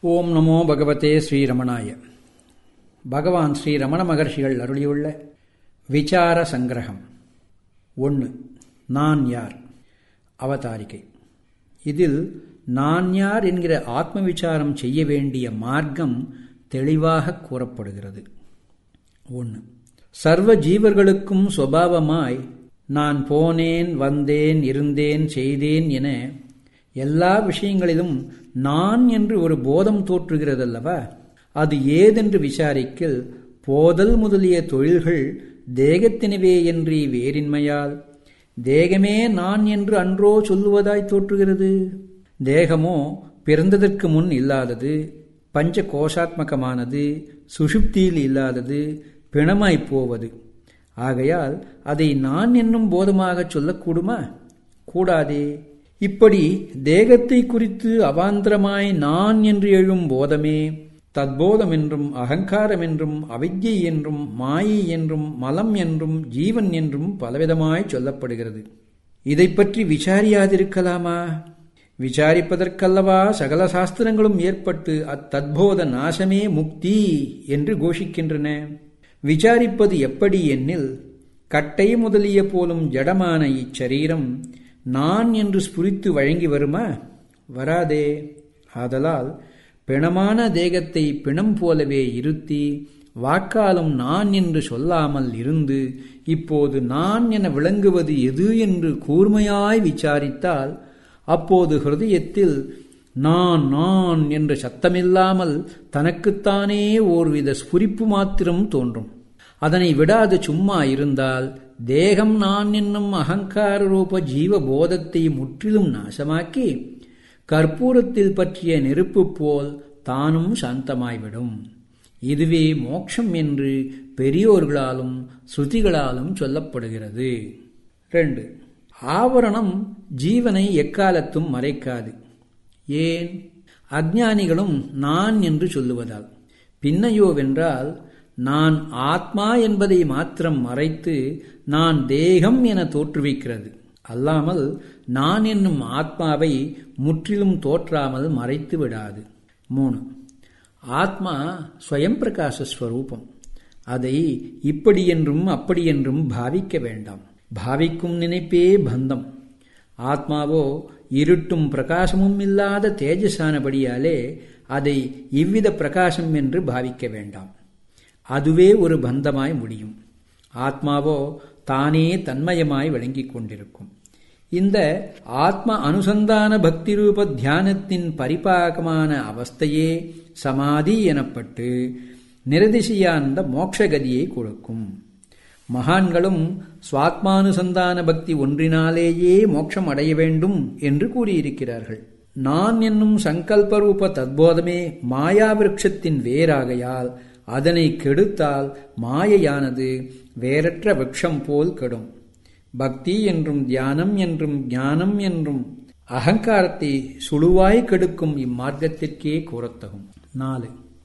ஓம் நமோ பகவதே ஸ்ரீரமணாய பகவான் ஸ்ரீ ரமண மகர்ஷிகள் அருளியுள்ள விசார சங்கிரகம் ஒன்று நான் யார் அவதாரிகை இதில் நான் யார் என்கிற ஆத்ம விசாரம் செய்ய வேண்டிய மார்க்கம் தெளிவாக கூறப்படுகிறது ஒன்று சர்வ ஜீவர்களுக்கும் சுவாவமாய் நான் போனேன் வந்தேன் இருந்தேன் செய்தேன் என எல்லா விஷயங்களிலும் நான் என்று ஒரு போதம் தோற்றுகிறதல்லவா அது ஏதென்று விசாரிக்கில் போதல் முதலிய தொழில்கள் தேகத்தினவே என்று வேறின்மையால் தேகமே நான் என்று அன்றோ சொல்லுவதாய் தோற்றுகிறது தேகமோ பிறந்ததற்கு முன் இல்லாதது பஞ்ச கோஷாத்மகமானது சுஷுப்தியில் இல்லாதது பிணமாய்ப் போவது ஆகையால் அதை நான் என்னும் போதமாகச் சொல்லக்கூடுமா கூடாதே இப்படி தேகத்தை குறித்து அவாந்திரமாய் நான் என்று எழும் போதமே தத்போதம் என்றும் அகங்காரம் என்றும் அவித்யை என்றும் மாயை என்றும் மலம் என்றும் ஜீவன் என்றும் பலவிதமாய் சொல்லப்படுகிறது இதை பற்றி விசாரியாதிருக்கலாமா விசாரிப்பதற்கல்லவா சகல சாஸ்திரங்களும் ஏற்பட்டு அத்தத்போத நாசமே முக்தி என்று கோஷிக்கின்றன விசாரிப்பது எப்படி எண்ணில் கட்டை முதலிய போலும் ஜடமான இச்சரீரம் நான் என்று ஸ்புரித்து வழங்கி வருமா வராதே ஆதலால் பிணமான தேகத்தை பிணம் போலவே இருத்தி வாக்காலும் நான் என்று சொல்லாமல் இருந்து இப்போது நான் என விளங்குவது எது என்று கூர்மையாய் விசாரித்தால் அப்போது ஹிருதயத்தில் நான் நான் என்ற சத்தமில்லாமல் தனக்குத்தானே ஓர்வித ஸ்புரிப்பு மாத்திரம் தோன்றும் அதனை விடாது சும்மா இருந்தால் தேகம் நான் என்னும் அகங்கார ரூப ஜீவ போதத்தை முற்றிலும் நாசமாக்கி கற்பூரத்தில் பற்றிய நெருப்பு போல் தானும் சாந்தமாய்விடும் இதுவே மோட்சம் என்று பெரியோர்களாலும் ஸ்ருதிகளாலும் சொல்லப்படுகிறது ரெண்டு ஆவரணம் ஜீவனை எக்காலத்தும் மறைக்காது ஏன் அஜ்ஞானிகளும் நான் என்று சொல்லுவதால் பின்னையோவென்றால் நான் ஆத்மா என்பதை மாத்திரம் மறைத்து நான் தேகம் என தோற்றுவிக்கிறது அல்லாமல் நான் என்னும் ஆத்மாவை முற்றிலும் தோற்றாமல் மறைத்து விடாது மூணு ஆத்மா ஸ்வயம் பிரகாசஸ்வரூபம் அதை இப்படி என்றும் அப்படி என்றும் பாவிக்க வேண்டாம் பாவிக்கும் நினைப்பே பந்தம் ஆத்மாவோ இருட்டும் பிரகாசமும் இல்லாத தேஜஸானபடியாலே அதை இவ்வித பிரகாசம் என்று பாவிக்க வேண்டாம் அதுவே ஒரு பந்தமாய் முடியும் ஆத்மாவோ தானே தன்மயமாய் விளங்கிக் கொண்டிருக்கும் இந்த ஆத்ம அனுசந்தான பக்தி ரூப தியானத்தின் பரிபாகமான அவஸ்தையே சமாதி எனப்பட்டு நிரதிசையானந்த மோட்சகதியை கொடுக்கும் மகான்களும் சுவாத்மானுசந்தான பக்தி ஒன்றினாலேயே மோட்சம் அடைய வேண்டும் என்று கூறியிருக்கிறார்கள் நான் என்னும் சங்கல்பரூப தத்போதமே மாயாவிருட்சத்தின் வேறாகையால் அதனை கெடுத்தால் மாயையானது வேறற்ற விரக்ஷம் போல் கெடும் பக்தி என்றும் தியானம் என்றும் ஞானம் என்றும் அகங்காரத்தை சுழுவாய் கெடுக்கும் இம்மார்க்கத்திற்கே கூறத்தகும் நாலு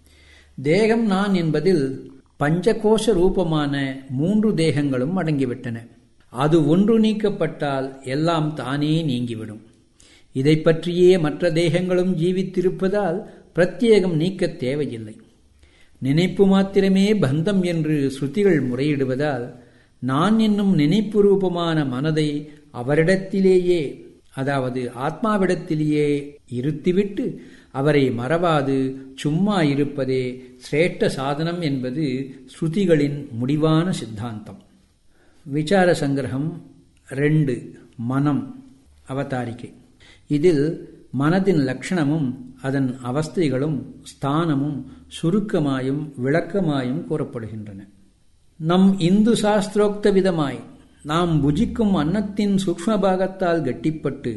தேகம் நான் என்பதில் பஞ்சகோஷ ரூபமான மூன்று தேகங்களும் அடங்கிவிட்டன அது ஒன்று நீக்கப்பட்டால் எல்லாம் தானே நீங்கிவிடும் இதை பற்றியே மற்ற தேகங்களும் ஜீவித்திருப்பதால் பிரத்யேகம் நீக்க தேவையில்லை நினைப்பு மாத்திரமே பந்தம் என்று ஸ்ருதிகள் முறையிடுவதால் நான் என்னும் நினைப்பு ரூபமான மனதை அவரிடத்திலேயே அதாவது ஆத்மாவிடத்திலேயே இருத்திவிட்டு அவரை மறவாது சும்மா இருப்பதே சிரேஷ்ட சாதனம் என்பது ஸ்ருதிகளின் முடிவான சித்தாந்தம் விசார சங்கிரகம் ரெண்டு மனம் அவதாரிக்கை இதில் மனதின் லட்சணமும் அதன் அவஸ்தைகளும் ஸ்தானமும் சுருக்கமாயும் விளக்கமாயும் கூறப்படுகின்றன நம் இந்து சாஸ்திரோக்த விதமாய் நாம் புஜிக்கும் அன்னத்தின் சூக்ம பாகத்தால் கட்டிப்பட்டு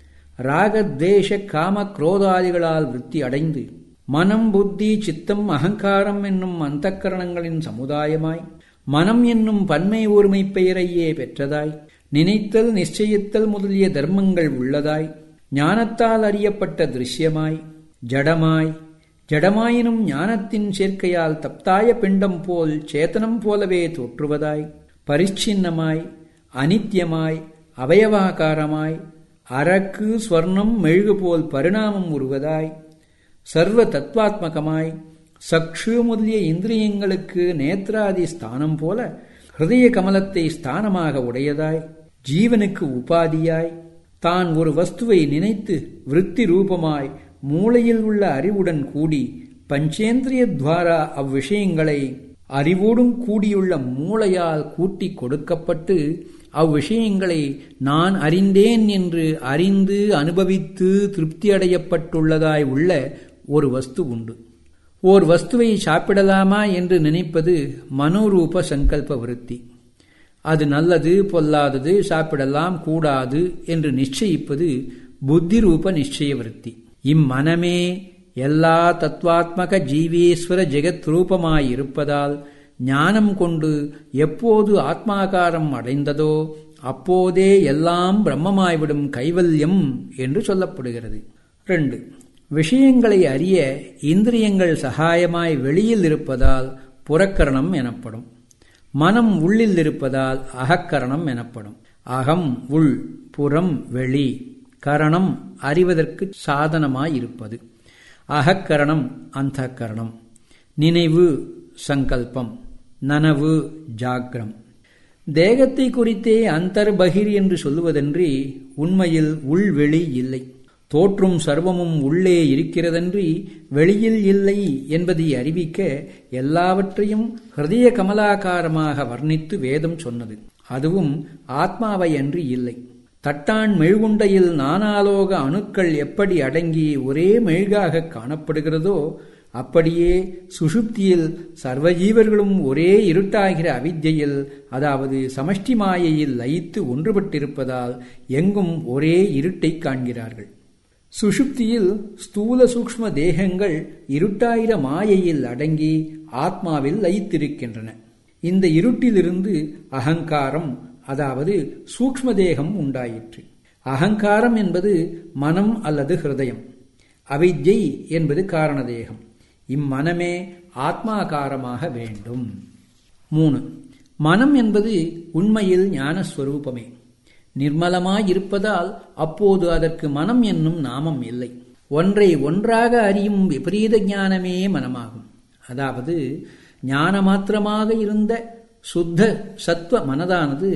ராகத்வேஷ காம குரோதாதிகளால் விருத்தி அடைந்து மனம் புத்தி சித்தம் அகங்காரம் என்னும் அந்தக்கரணங்களின் சமுதாயமாய் மனம் என்னும் பன்மை ஒருமை பெயரையே பெற்றதாய் நினைத்தல் நிச்சயித்தல் முதலிய தர்மங்கள் உள்ளதாய் ஞானத்தால் அறியப்பட்ட திருஷ்யமாய் ஜடமாய் ஜடமாயினும் ஞானத்தின் சேர்க்கையால் தப்தாய பிண்டம் போல் சேத்தனம் போலவே தோற்றுவதாய் பரிச்சின்னமாய் அனித்தியமாய் அவயவாகாரமாய் அரக்கு ஸ்வர்ணம் மெழுகு போல் பரிணாமம் உருவதாய் சர்வ தத்வாத்மகமாய் சக்ஷு முதலிய இந்திரியங்களுக்கு நேத்ராதி ஸ்தானம் போல ஹிருதய கமலத்தை ஸ்தானமாக உடையதாய் ஜீவனுக்கு உபாதியாய் தான் ஒரு வஸ்துவை நினைத்து விருத்தி ரூபமாய் மூளையில் உள்ள அறிவுடன் கூடி பஞ்சேந்திரிய துவாரா அவ்விஷயங்களை அறிவோடும் கூடியுள்ள மூளையால் கூட்டி கொடுக்கப்பட்டு அவ்விஷயங்களை நான் அறிந்தேன் என்று அறிந்து அனுபவித்து திருப்தியடையப்பட்டுள்ளதாய் உள்ள ஒரு வஸ்து உண்டு ஓர் வஸ்துவை சாப்பிடலாமா என்று நினைப்பது மனோரூப சங்கல்ப விருத்தி அது நல்லது பொல்லாதது சாப்பிடலாம் கூடாது என்று நிச்சயிப்பது புத்தி ரூப நிச்சய விருத்தி இம்மனமே எல்லா தத்வாத்மக ஜீவேஸ்வர ஜெகத் ரூபமாயிருப்பதால் ஞானம் கொண்டு எப்போது ஆத்மாகாரம் அடைந்ததோ அப்போதே எல்லாம் பிரம்மமாய்விடும் கைவல்யம் என்று சொல்லப்படுகிறது ரெண்டு விஷயங்களை அறிய இந்திரியங்கள் சகாயமாய் வெளியில் இருப்பதால் புறக்கரணம் எனப்படும் மனம் உள்ளில் இருப்பதால் அகக்கரணம் எனப்படும் அகம் உள் புறம் வெளி கரணம் அறிவதற்கு சாதனமாயிருப்பது அகக்கரணம் அந்த கரணம் நினைவு சங்கல்பம் நனவு ஜாக்கிரம் தேகத்தை குறித்தே அந்தர்பகிர் என்று சொல்லுவதன்றி உண்மையில் உள்வெளி இல்லை தோற்றும் சர்வமும் உள்ளே இருக்கிறதன்றி வெளியில் இல்லை என்பதை அறிவிக்க எல்லாவற்றையும் ஹிருதய கமலாகாரமாக வர்ணித்து வேதம் சொன்னது அதுவும் ஆத்மாவை அன்றி இல்லை தட்டான் மெழுகுண்டையில் நானாலோக அணுக்கள் எப்படி அடங்கி ஒரே மெழுகாக காணப்படுகிறதோ அப்படியே சுஷுப்தியில் சர்வஜீவர்களும் ஒரே இருட்டாகிற அவித்யில் அதாவது சமஷ்டி மாயையில் லயித்து ஒன்றுபட்டிருப்பதால் எங்கும் ஒரே இருட்டை காண்கிறார்கள் சுஷுப்தியில் ஸ்தூல சூக்ஷ்ம தேகங்கள் இருட்டாயிர மாயையில் அடங்கி ஆத்மாவில் லயித்திருக்கின்றன இந்த இருட்டிலிருந்து அகங்காரம் அதாவது சூக்ஷ்ம தேகம் உண்டாயிற்று அகங்காரம் என்பது மனம் அல்லது ஹிருதயம் அவித்யை என்பது காரணதேகம் இம்மனமே ஆத்மாகாரமாக வேண்டும் மூணு மனம் என்பது உண்மையில் ஞானஸ்வரூபமே நிர்மலமாயிருப்பதால் அப்போது அதற்கு மனம் என்னும் நாமம் இல்லை ஒன்றை ஒன்றாக அறியும் விபரீத ஞானமே மனமாகும் அதாவது ஞான மாத்திரமாக இருந்த சுத்த சத்வ மனதானது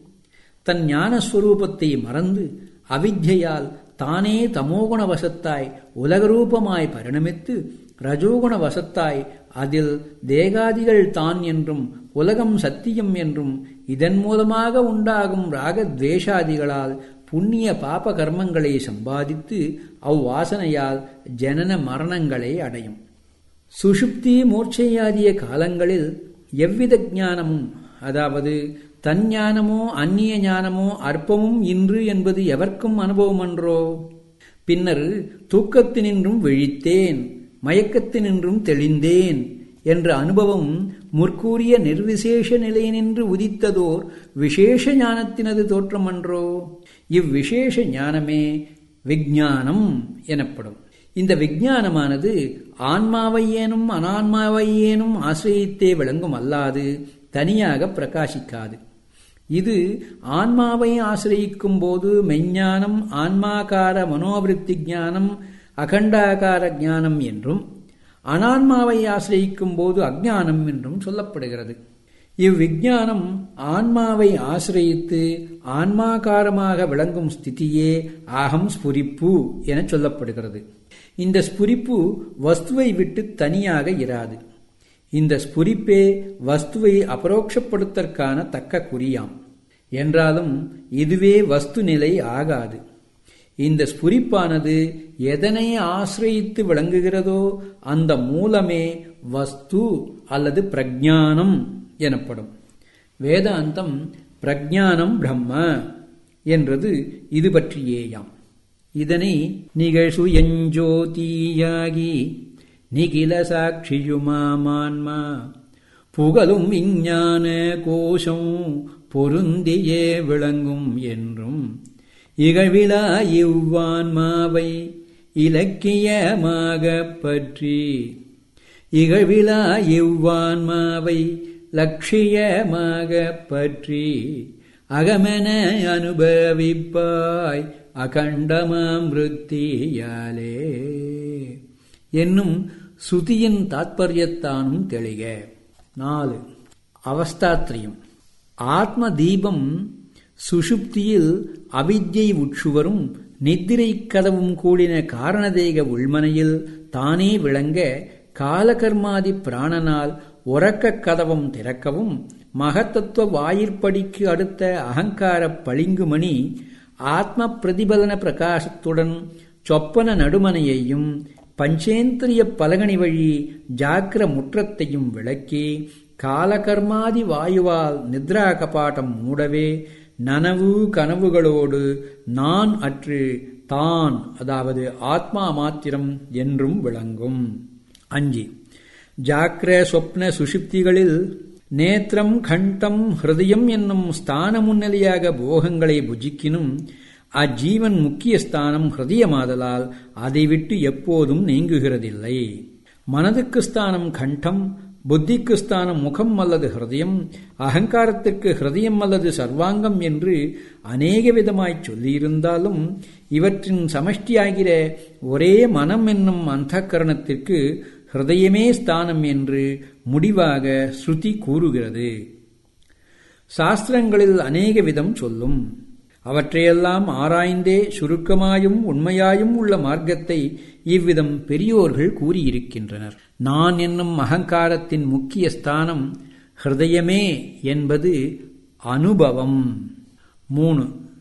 தன் ஞானஸ்வரூபத்தை மறந்து அவித்யால் தானே தமோகுண வசத்தாய் உலகரூபமாய் பரிணமித்து ரஜோகுண வசத்தாய் அதில் தேகாதிகள் தான் என்றும் உலகம் சத்தியம் என்றும் இதன் மூலமாக உண்டாகும் ராகத்வேஷாதிகளால் புண்ணிய பாப கர்மங்களை சம்பாதித்து அவ்வாசனையால் ஜனன மரணங்களை அடையும் சுஷுப்தி மூர்ச்சையாதிய காலங்களில் எவ்வித ஞானமும் அதாவது தஞ்ஞானமோ அந்நிய ஞானமோ அற்பமும் இன்று என்பது எவர்க்கும் அனுபவமன்றோ பின்னர் தூக்கத்தினின்றும் விழித்தேன் மயக்கத்தினின்றும் தெளிந்தேன் என்ற அனுபவம் முற்கூறிய நிர்விசேஷ நிலையினின்று உதித்ததோர் விசேஷ ஞானத்தினது தோற்றமன்றோ இவ்விசேஷ ஞானமே விஞ்ஞானம் எனப்படும் இந்த விஞ்ஞானமானது ஆன்மாவையேனும் அனான்மாவையேனும் ஆசிரியத்தே விளங்கும் அல்லாது தனியாக பிரகாசிக்காது இது ஆன்மாவை ஆசிரியிக்கும் போது மெஞ்ஞானம் ஆன்மாகார மனோவிருத்தி ஞானம் அகண்டாகார ஞானம் என்றும் அனான்மாவை ஆசிரியிக்கும் போது அஜானம் என்றும் சொல்லப்படுகிறது இவ்விஞ்ஞானம் ஆன்மாவை ஆசிரியித்து ஆன்மாகாரமாக விளங்கும் ஸ்திதியே ஆகம் ஸ்புரிப்பு என சொல்லப்படுகிறது இந்த ஸ்புரிப்பு வஸ்துவை விட்டு தனியாக இராது இந்த ஸ்புரிப்பே வஸ்துவை அபரோக்ஷப்படுத்தற்கான தக்க குறியாம் என்றாலும் இதுவே வஸ்து நிலை ஆகாது இந்த ஸ்புரிப்பானது எதனை ஆசிரியித்து விளங்குகிறதோ அந்த மூலமே வஸ்து அல்லது பிரஜானம் எனப்படும் வேதாந்தம் பிரஜானம் பிரம்ம என்றது இது பற்றியேயாம் இதனை நிகழ்சு எஞ்சோதியாகி நிகில சாட்சியுமாமான்மா புகழும் விஞ்ஞான கோஷம் பொருந்தியே விளங்கும் என்றும் இகழ்விழா இவ்வான்மாவை இலக்கியமாகப் பற்றி இகழ்விழா இவ்வான்மாவை லட்சியமாகப் பற்றி அகமென அனுபவிப்பாய் அகண்டமாம் விருத்தியாலே என்னும் சுதியின் தாத்பரியத்தானும் தெளிக நாலு அவஸ்தாத்ரியம் ஆத்ம தீபம் சுஷுப்தியில் அவித்யை உட்சுவரும் நித்திரை கதவும் கூடின காரணதேக உள்மனையில் தானே விளங்க காலகர்மாதி பிராணனால் உறக்க கதவம் திறக்கவும் மகத்தத்துவ வாயிற்படிக்கு அடுத்த அகங்கார பளிங்குமணி ஆத்ம பிரதிபலன பிரகாசத்துடன் சொப்பன நடுமனையையும் பஞ்சேந்திரிய பலகனி வழி ஜாக்கிர முற்றத்தையும் விளக்கி காலகர்மாதி வாயுவால் நித்ரா கபாட்டம் மூடவே நனவு கனவுகளோடு நான் அற்று தான் அதாவது ஆத்மா மாத்திரம் என்றும் விளங்கும் அஞ்சு ஜாக்கிர சொப்ன சுஷுப்திகளில் நேத்திரம் கண்டம் ஹிருதயம் என்னும் ஸ்தான முன்னிலையாக போகங்களை புஜிக்கினும் அஜீவன் முக்கிய ஸ்தானம் ஹிருதயமாதலால் அதை விட்டு எப்போதும் நீங்குகிறதில்லை மனதுக்கு ஸ்தானம் கண்டம் புத்திக்கு ஸ்தானம் முகம் அல்லது ஹிருதயம் அகங்காரத்திற்கு ஹிருதயம் அல்லது சர்வாங்கம் என்று அநேக விதமாய் சொல்லியிருந்தாலும் இவற்றின் சமஷ்டியாகிற ஒரே மனம் என்னும் அந்த கரணத்திற்கு ஹிருதயமே ஸ்தானம் என்று முடிவாக ஸ்ருதி கூறுகிறது சாஸ்திரங்களில் அநேக விதம் சொல்லும் அவற்றையெல்லாம் ஆராய்ந்தே சுருக்கமாயும் உண்மையாயும் உள்ள மார்க்கத்தை இவ்விதம் பெரியோர்கள் கூறியிருக்கின்றனர் நான் என்னும் அகங்காரத்தின் முக்கிய ஸ்தானம் ஹிருதயமே என்பது அனுபவம் மூணு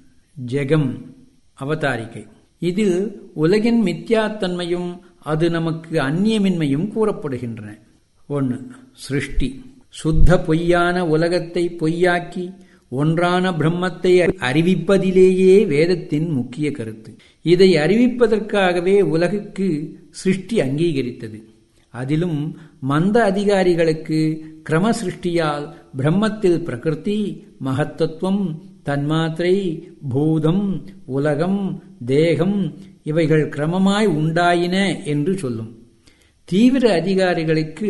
ஜெகம் அவதாரிகை இதில் உலகின் மித்யாத்தன்மையும் அது நமக்கு அந்நியமின்மையும் கூறப்படுகின்றன ஒன்று சிருஷ்டி சுத்த பொய்யான உலகத்தை பொய்யாக்கி ஒன்றான பிரம்மத்தை அறிவிப்பதிலேயே வேதத்தின் முக்கிய கருத்து இதை அறிவிப்பதற்காகவே உலகுக்கு சிருஷ்டி அங்கீகரித்தது அதிலும் மந்த அதிகாரிகளுக்கு கிரம சிருஷ்டியால் பிரம்மத்தில் பிரகிருதி மகத்தத்துவம் தன்மாத்திரை பூதம் உலகம் தேகம் இவைகள் கிரமமாய் உண்டாயின என்று சொல்லும் தீவிர அதிகாரிகளுக்கு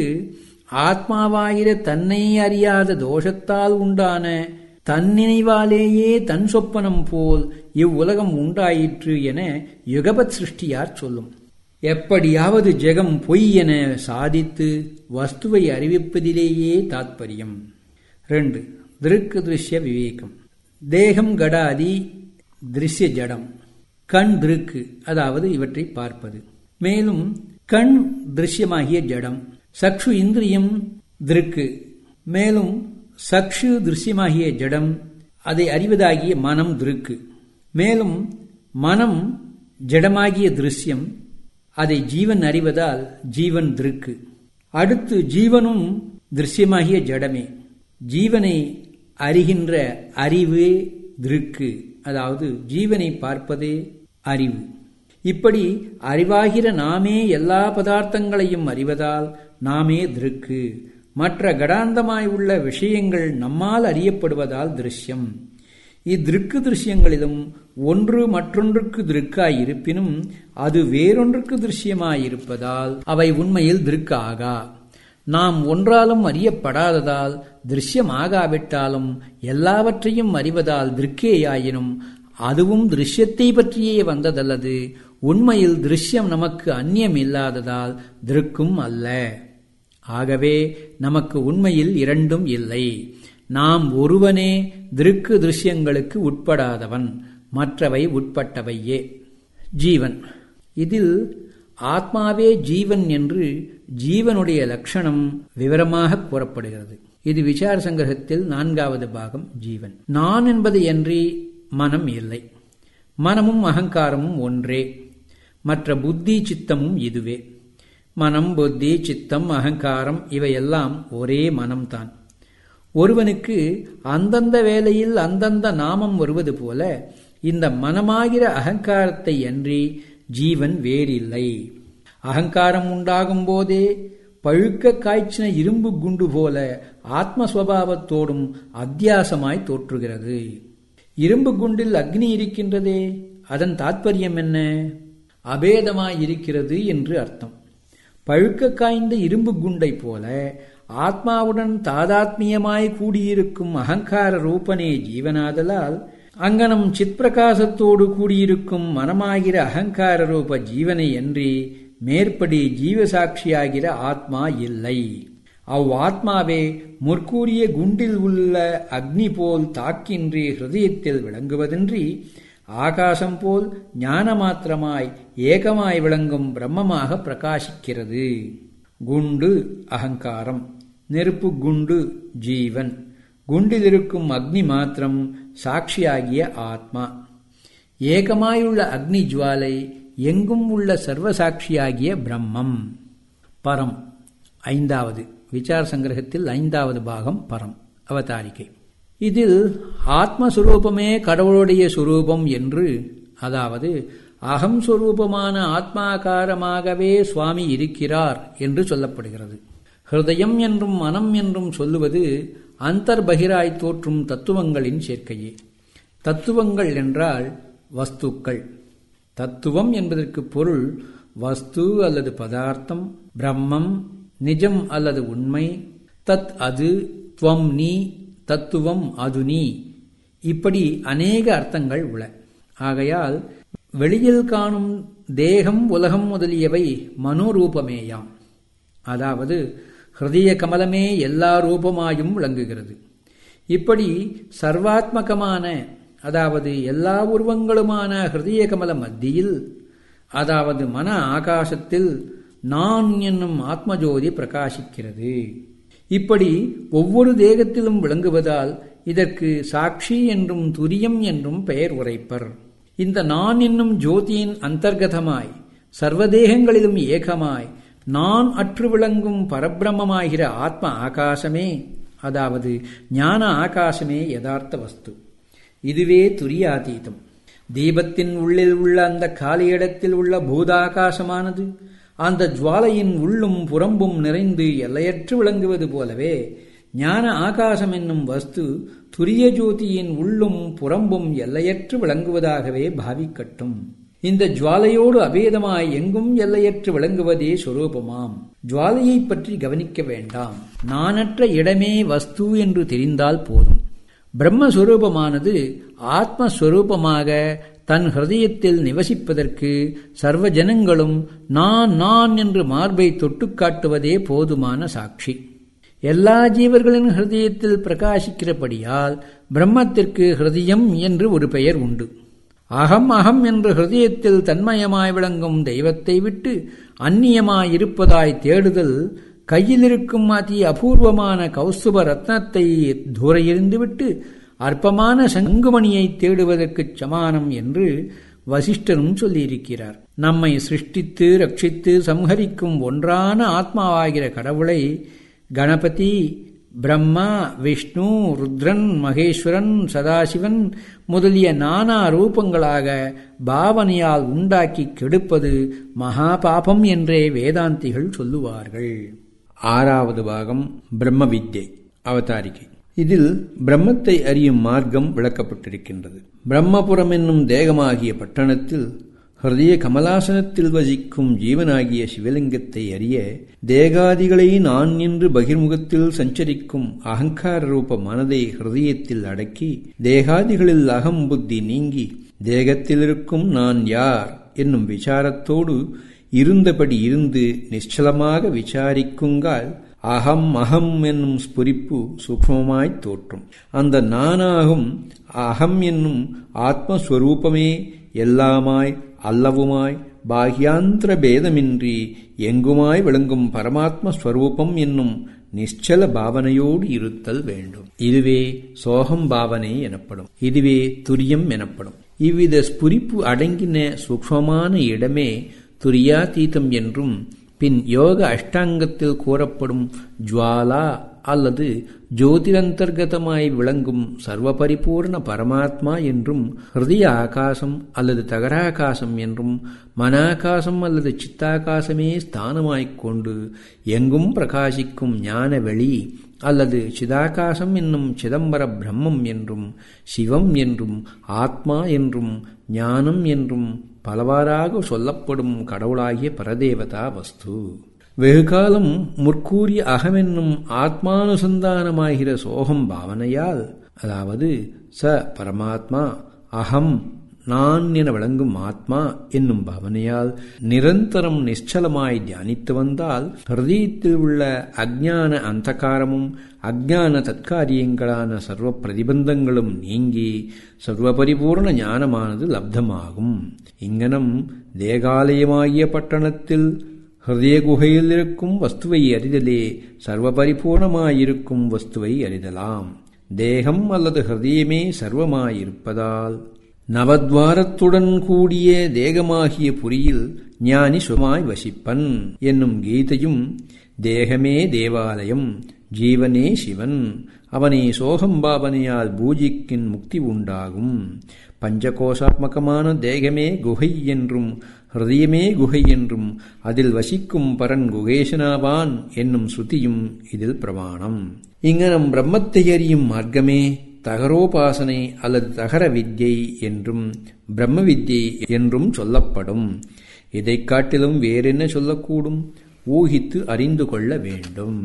ஆத்மாவாயிர தன்னை அறியாத தோஷத்தால் உண்டான தன்னினைவாலேயே தன் சொப்பனம் போல் இவ்வுலகம் உண்டாயிற்று என யுகபத் சிருஷ்டியார் சொல்லும் எப்படியாவது ஜெகம் பொய் என சாதித்து வஸ்துவை அறிவிப்பதிலேயே தாத்பரியம் ரெண்டு திருக்கு திருஷ்ய விவேகம் தேகம் கடாதி திருஷ்ய ஜடம் கண் திருக்கு அதாவது இவற்றை பார்ப்பது மேலும் கண் திருஷ்யமாகிய ஜடம் சக்ஷு இந்திரியம் திருக்கு மேலும் சக்ஷு திருஷ்யமாகிய ஜடம் அதை அறிவதாகிய மனம் திருக்கு மேலும் மனம் ஜடமாகிய திருஷ்யம் அதை ஜீவன் அறிவதால் ஜீவன் திருக்கு அடுத்து ஜீவனும் திருஷ்யமாகிய ஜடமே ஜீவனை அறிகின்ற அறிவே திருக்கு அதாவது ஜீவனை பார்ப்பதே அறிவு இப்படி அறிவாகிற நாமே எல்லா பதார்த்தங்களையும் அறிவதால் நாமே திருக்கு மற்ற கடாந்தமாய் உள்ள விஷயங்கள் நம்மால் அறியப்படுவதால் திருஷ்யம் இத்திருக்கு திருஷ்யங்களிலும் ஒன்று மற்றொன்றுக்கு திருக்காய் இருப்பினும் அது வேறொன்றுக்கு திருஷ்யமாயிருப்பதால் அவை உண்மையில் திருக்கு ஆகா நாம் ஒன்றாலும் அறியப்படாததால் திருஷ்யமாகாவிட்டாலும் எல்லாவற்றையும் அறிவதால் திருக்கேயாயினும் அதுவும் திருஷ்யத்தை பற்றியே வந்ததல்லது உண்மையில் திருஷ்யம் நமக்கு அந்நியம் இல்லாததால் திருக்கும் அல்ல ஆகவே நமக்கு உண்மையில் இரண்டும் இல்லை நாம் ஒருவனே திருக்கு திருஷ்யங்களுக்கு உட்படாதவன் மற்றவை உட்பட்டவையே ஜீவன் இதில் ஆத்மாவே ஜீவன் என்று ஜீவனுடைய லட்சணம் விவரமாக கூறப்படுகிறது இது விசார சங்கிரகத்தில் நான்காவது பாகம் ஜீவன் நான் என்பது அன்றி மனம் இல்லை மனமும் அகங்காரமும் ஒன்றே மற்ற புத்தி சித்தமும் இதுவே மனம் புத்தி சித்தம் அகங்காரம் இவையெல்லாம் ஒரே மனம்தான் ஒருவனுக்கு அந்தந்த வேளையில் அந்தந்த நாமம் வருவது போல இந்த மனமாகிற அகங்காரத்தை அன்றி ஜீவன் வேறில்லை அகங்காரம் உண்டாகும் போதே பழுக்க காய்ச்சின இரும்பு குண்டு போல ஆத்மஸ்வபாவத்தோடும் அத்தியாசமாய் தோற்றுகிறது இரும்பு குண்டில் அக்னி இருக்கின்றதே அதன் தாத்பரியம் என்ன அபேதமாய் இருக்கிறது என்று அர்த்தம் பழுக்க காய்ந்த இரும்பு குண்டை போல ஆத்மாவுடன் தாதாத்மியமாய் கூடியிருக்கும் அகங்கார ரூபனே ஜீவனாதலால் அங்கனம் சித்பிரகாசத்தோடு கூடியிருக்கும் மனமாகிற அகங்கார ரூப ஜீவனை அன்றி மேற்படி ஜீவசாட்சியாகிற ஆத்மா இல்லை அவ் ஆத்மாவே முற்கூறிய குண்டில் உள்ள அக்னி போல் தாக்கின்றி ஹிருதயத்தில் விளங்குவதின்றி ஆகாசம் போல் ஞான மாத்திரமாய் ஏகமாய் விளங்கும் பிரம்மமாக பிரகாசிக்கிறது குண்டு அகங்காரம் நெருப்பு குண்டு ஜீவன் குண்டில் இருக்கும் அக்னி மாத்திரம் சாட்சியாகிய ஆத்மா ஏகமாயுள்ள அக்னி ஜுவாலை எங்கும் உள்ள சர்வசாட்சியாகிய பிரம்மம் பரம் ஐந்தாவது விசார சங்கிரகத்தில் ஐந்தாவது பாகம் பரம் அவதாரிகை இதில் ஆத்மஸ்வரூபமே கடவுளுடைய சுரூபம் என்று அதாவது அகம் சுரூபமான ஆத்மாகாரமாகவே சுவாமி இருக்கிறார் என்று சொல்லப்படுகிறது ஹிருதயம் என்றும் மனம் என்றும் சொல்லுவது அந்தர்பகிராய் தோற்றும் தத்துவங்களின் சேர்க்கையே தத்துவங்கள் என்றால் வஸ்துக்கள் தத்துவம் என்பதற்கு பொருள் வஸ்து அல்லது பதார்த்தம் பிரம்மம் நிஜம் அல்லது உண்மை தத் அது துவம் நீ தத்துவம் அது நீ இப்படி அநேக அர்த்தங்கள் உள ஆகையால் வெளியில் காணும் தேகம் உலகம் முதலியவை மனோரூபமேயாம் அதாவது ஹிருதய கமலமே எல்லா ரூபமாயும் விளங்குகிறது இப்படி சர்வாத்மகமான அதாவது எல்லா உருவங்களுமான ஹிருதய கமல மத்தியில் அதாவது மன ஆகாசத்தில் நான் என்னும் ஆத்மஜோதி பிரகாசிக்கிறது இப்படி ஒவ்வொரு தேகத்திலும் விளங்குவதால் இதற்கு சாட்சி என்றும் துரியம் என்றும் பெயர் உரைப்பர் இந்த நான் என்னும் ஜோதியின் அந்தர்கதமாய் சர்வதேகங்களிலும் ஏகமாய் நான் அற்று விளங்கும் பரபிரமமாகிற ஆத்ம ஆகாசமே அதாவது ஞான ஆகாசமே யதார்த்த வஸ்து இதுவே துரியாதீதம் தீபத்தின் உள்ளில் உள்ள அந்த காலியிடத்தில் உள்ள பூதாகாசமானது அந்த ஜுவாலையின் உள்ளும் புறம்பும் நிறைந்து எல்லையற்று விளங்குவது போலவே ஞான ஆகாசம் என்னும் வஸ்து துரிய ஜோதியின் உள்ளும் புறம்பும் எல்லையற்று விளங்குவதாகவே பாவிக்கட்டும் இந்த ஜுவாலையோடு அபேதமாய் எங்கும் எல்லையற்று விளங்குவதே சொரூபமாம் ஜுவாலையை பற்றி கவனிக்க வேண்டாம் நானற்ற இடமே வஸ்து என்று தெரிந்தால் போதும் பிரம்மஸ்வரூபமானது ஆத்மஸ்வரூபமாக தன் ஹிருதயத்தில் நிவசிப்பதற்கு சர்வ ஜனங்களும் நான் நான் என்று மார்பை தொட்டு காட்டுவதே போதுமான சாட்சி எல்லா ஜீவர்களின் ஹிருதயத்தில் பிரகாசிக்கிறபடியால் பிரம்மத்திற்கு ஹிருதயம் என்று ஒரு பெயர் உண்டு அகம் அகம் என்று ஹிருதயத்தில் தன்மயமாய் விளங்கும் தெய்வத்தை விட்டு அந்நியமாய் இருப்பதாய் தேடுதல் கையிலிருக்கும் அதி அபூர்வமான கௌஸ்துப ரத்னத்தை தூர எறிந்துவிட்டு அற்பமான சங்குமணியை தேடுவதற்குச் சமானம் என்று வசிஷ்டரும் சொல்லியிருக்கிறார் நம்மை சிருஷ்டித்து ரட்சித்து சம்ஹரிக்கும் ஒன்றான ஆத்மாவாகிற கடவுளை கணபதி பிரம்மா விஷ்ணு ருத்ரன் மகேஸ்வரன் சதாசிவன் முதலிய நானா ரூபங்களாக பாவனையால் உண்டாக்கி கெடுப்பது மகா பாபம் என்றே வேதாந்திகள் சொல்லுவார்கள் ஆறாவது பாகம் பிரம்ம வித்யை அவதாரிகை இதில் பிரம்மத்தை அறியும் மார்க்கம் விளக்கப்பட்டிருக்கின்றது பிரம்மபுரம் என்னும் தேகமாகிய பட்டணத்தில் ஹிருதய கமலாசனத்தில் வசிக்கும் ஜீவனாகிய சிவலிங்கத்தை அறிய தேகாதிகளை நான் என்று பகிர்முகத்தில் சஞ்சரிக்கும் அகங்கார ரூப மனதை ஹிருதயத்தில் அடக்கி தேகாதிகளில் அகம் புத்தி நீங்கி தேகத்தில் இருக்கும் நான் யார் என்னும் விசாரத்தோடு இருந்தபடி இருந்து நிச்சலமாக விசாரிக்குங்கால் அகம் அகம் என்னும் ஸ்புரிப்பு சூக்மமாய்த் தோற்றும் அந்த நானாகும் அகம் என்னும் ஆத்மஸ்வரூபமே எல்லாமாய் அல்லவுமாய் பாஹ்யாந்திர பேதமின்றி எங்குமாய் விளங்கும் பரமாத்ம ஸ்வரூபம் என்னும் நிശ്ചல பாவனையோடு இருத்தல் வேண்டும் இதுவே சோகம் பாவனை எனப்படும் இதுவே துரியம் எனப்படும் இவ்வித ஸ்புரிப்பு அடங்கின சூக்மமான இடமே துரியாதீதம் என்றும் பின் யோக அஷ்டாங்கத்தில் கூறப்படும் ஜுவாலா அல்லது ஜோதிரந்தர்கதமாய் விளங்கும் சர்வபரிபூர்ண பரமாத்மா என்றும் ஹிருதய ஆகாசம் அல்லது தகராகாசம் என்றும் மனாகாசம் அல்லது சித்தாகாசமே ஸ்தானமாய்க் கொண்டு எங்கும் பிரகாசிக்கும் ஞான வெளி அல்லது சிதாகாசம் என்னும் சிதம்பர பிரம்மம் என்றும் சிவம் என்றும் ஆத்மா என்றும் ஞானம் என்றும் பலவாறாக சொல்லப்படும் கடவுளாகிய பரதேவதா வஸ்து வெகுகாலம் முற்கூறிய அகமென்னும் ஆத்மானுசந்தானமாகிற சோகம் பாவனையால் அதாவது ச பரமாத்மா அகம் நான் என விளங்கும் ஆத்மா என்னும் பாவனையால் நிரந்தரம் நிశ్చலமாய் தியானித்து வந்தால் ஹிருதயத்தில் உள்ள அஜ்ஞான அந்தகாரமும் அஜ்ஞான தற்காரியங்களான சர்வ பிரதிபந்தங்களும் நீங்கி சர்வ பரிபூர்ண ஞானமானது லப்தமாகும் இங்கனம் தேகாலயமாகிய பட்டணத்தில் ஹிருதய குகையில் இருக்கும் வஸ்துவை அறிதலே சர்வ பரிபூர்ணமாயிருக்கும் வஸ்துவை அறிதலாம் தேகம் அல்லது ஹிருதயமே சர்வமாயிருப்பதால் நவத்வாரத்துடன் கூடிய தேகமாகிய புரியில் ஞானி சுமாய் வசிப்பன் என்னும் கீதையும் தேகமே தேவாலயம் ஜீவனே சிவன் அவனை சோகம்பாவனையால் பூஜிக்கின் முக்தி உண்டாகும் பஞ்சகோஷாத்மகமான தேகமே குகை என்றும் ஹிருதயமே குகை என்றும் அதில் வசிக்கும் பரன் குகேசனாவான் என்னும் ஸ்ருதியும் இதில் பிரமாணம் இங்கனம் பிரம்மத்தை அறியும் மார்க்கமே தகரோபாசனை அல்லது தகர வித்யை என்றும் பிரம்ம வித்யை என்றும் சொல்லப்படும் இதைக் காட்டிலும் வேறென்ன சொல்லக்கூடும் ஊகித்து அறிந்து கொள்ள வேண்டும்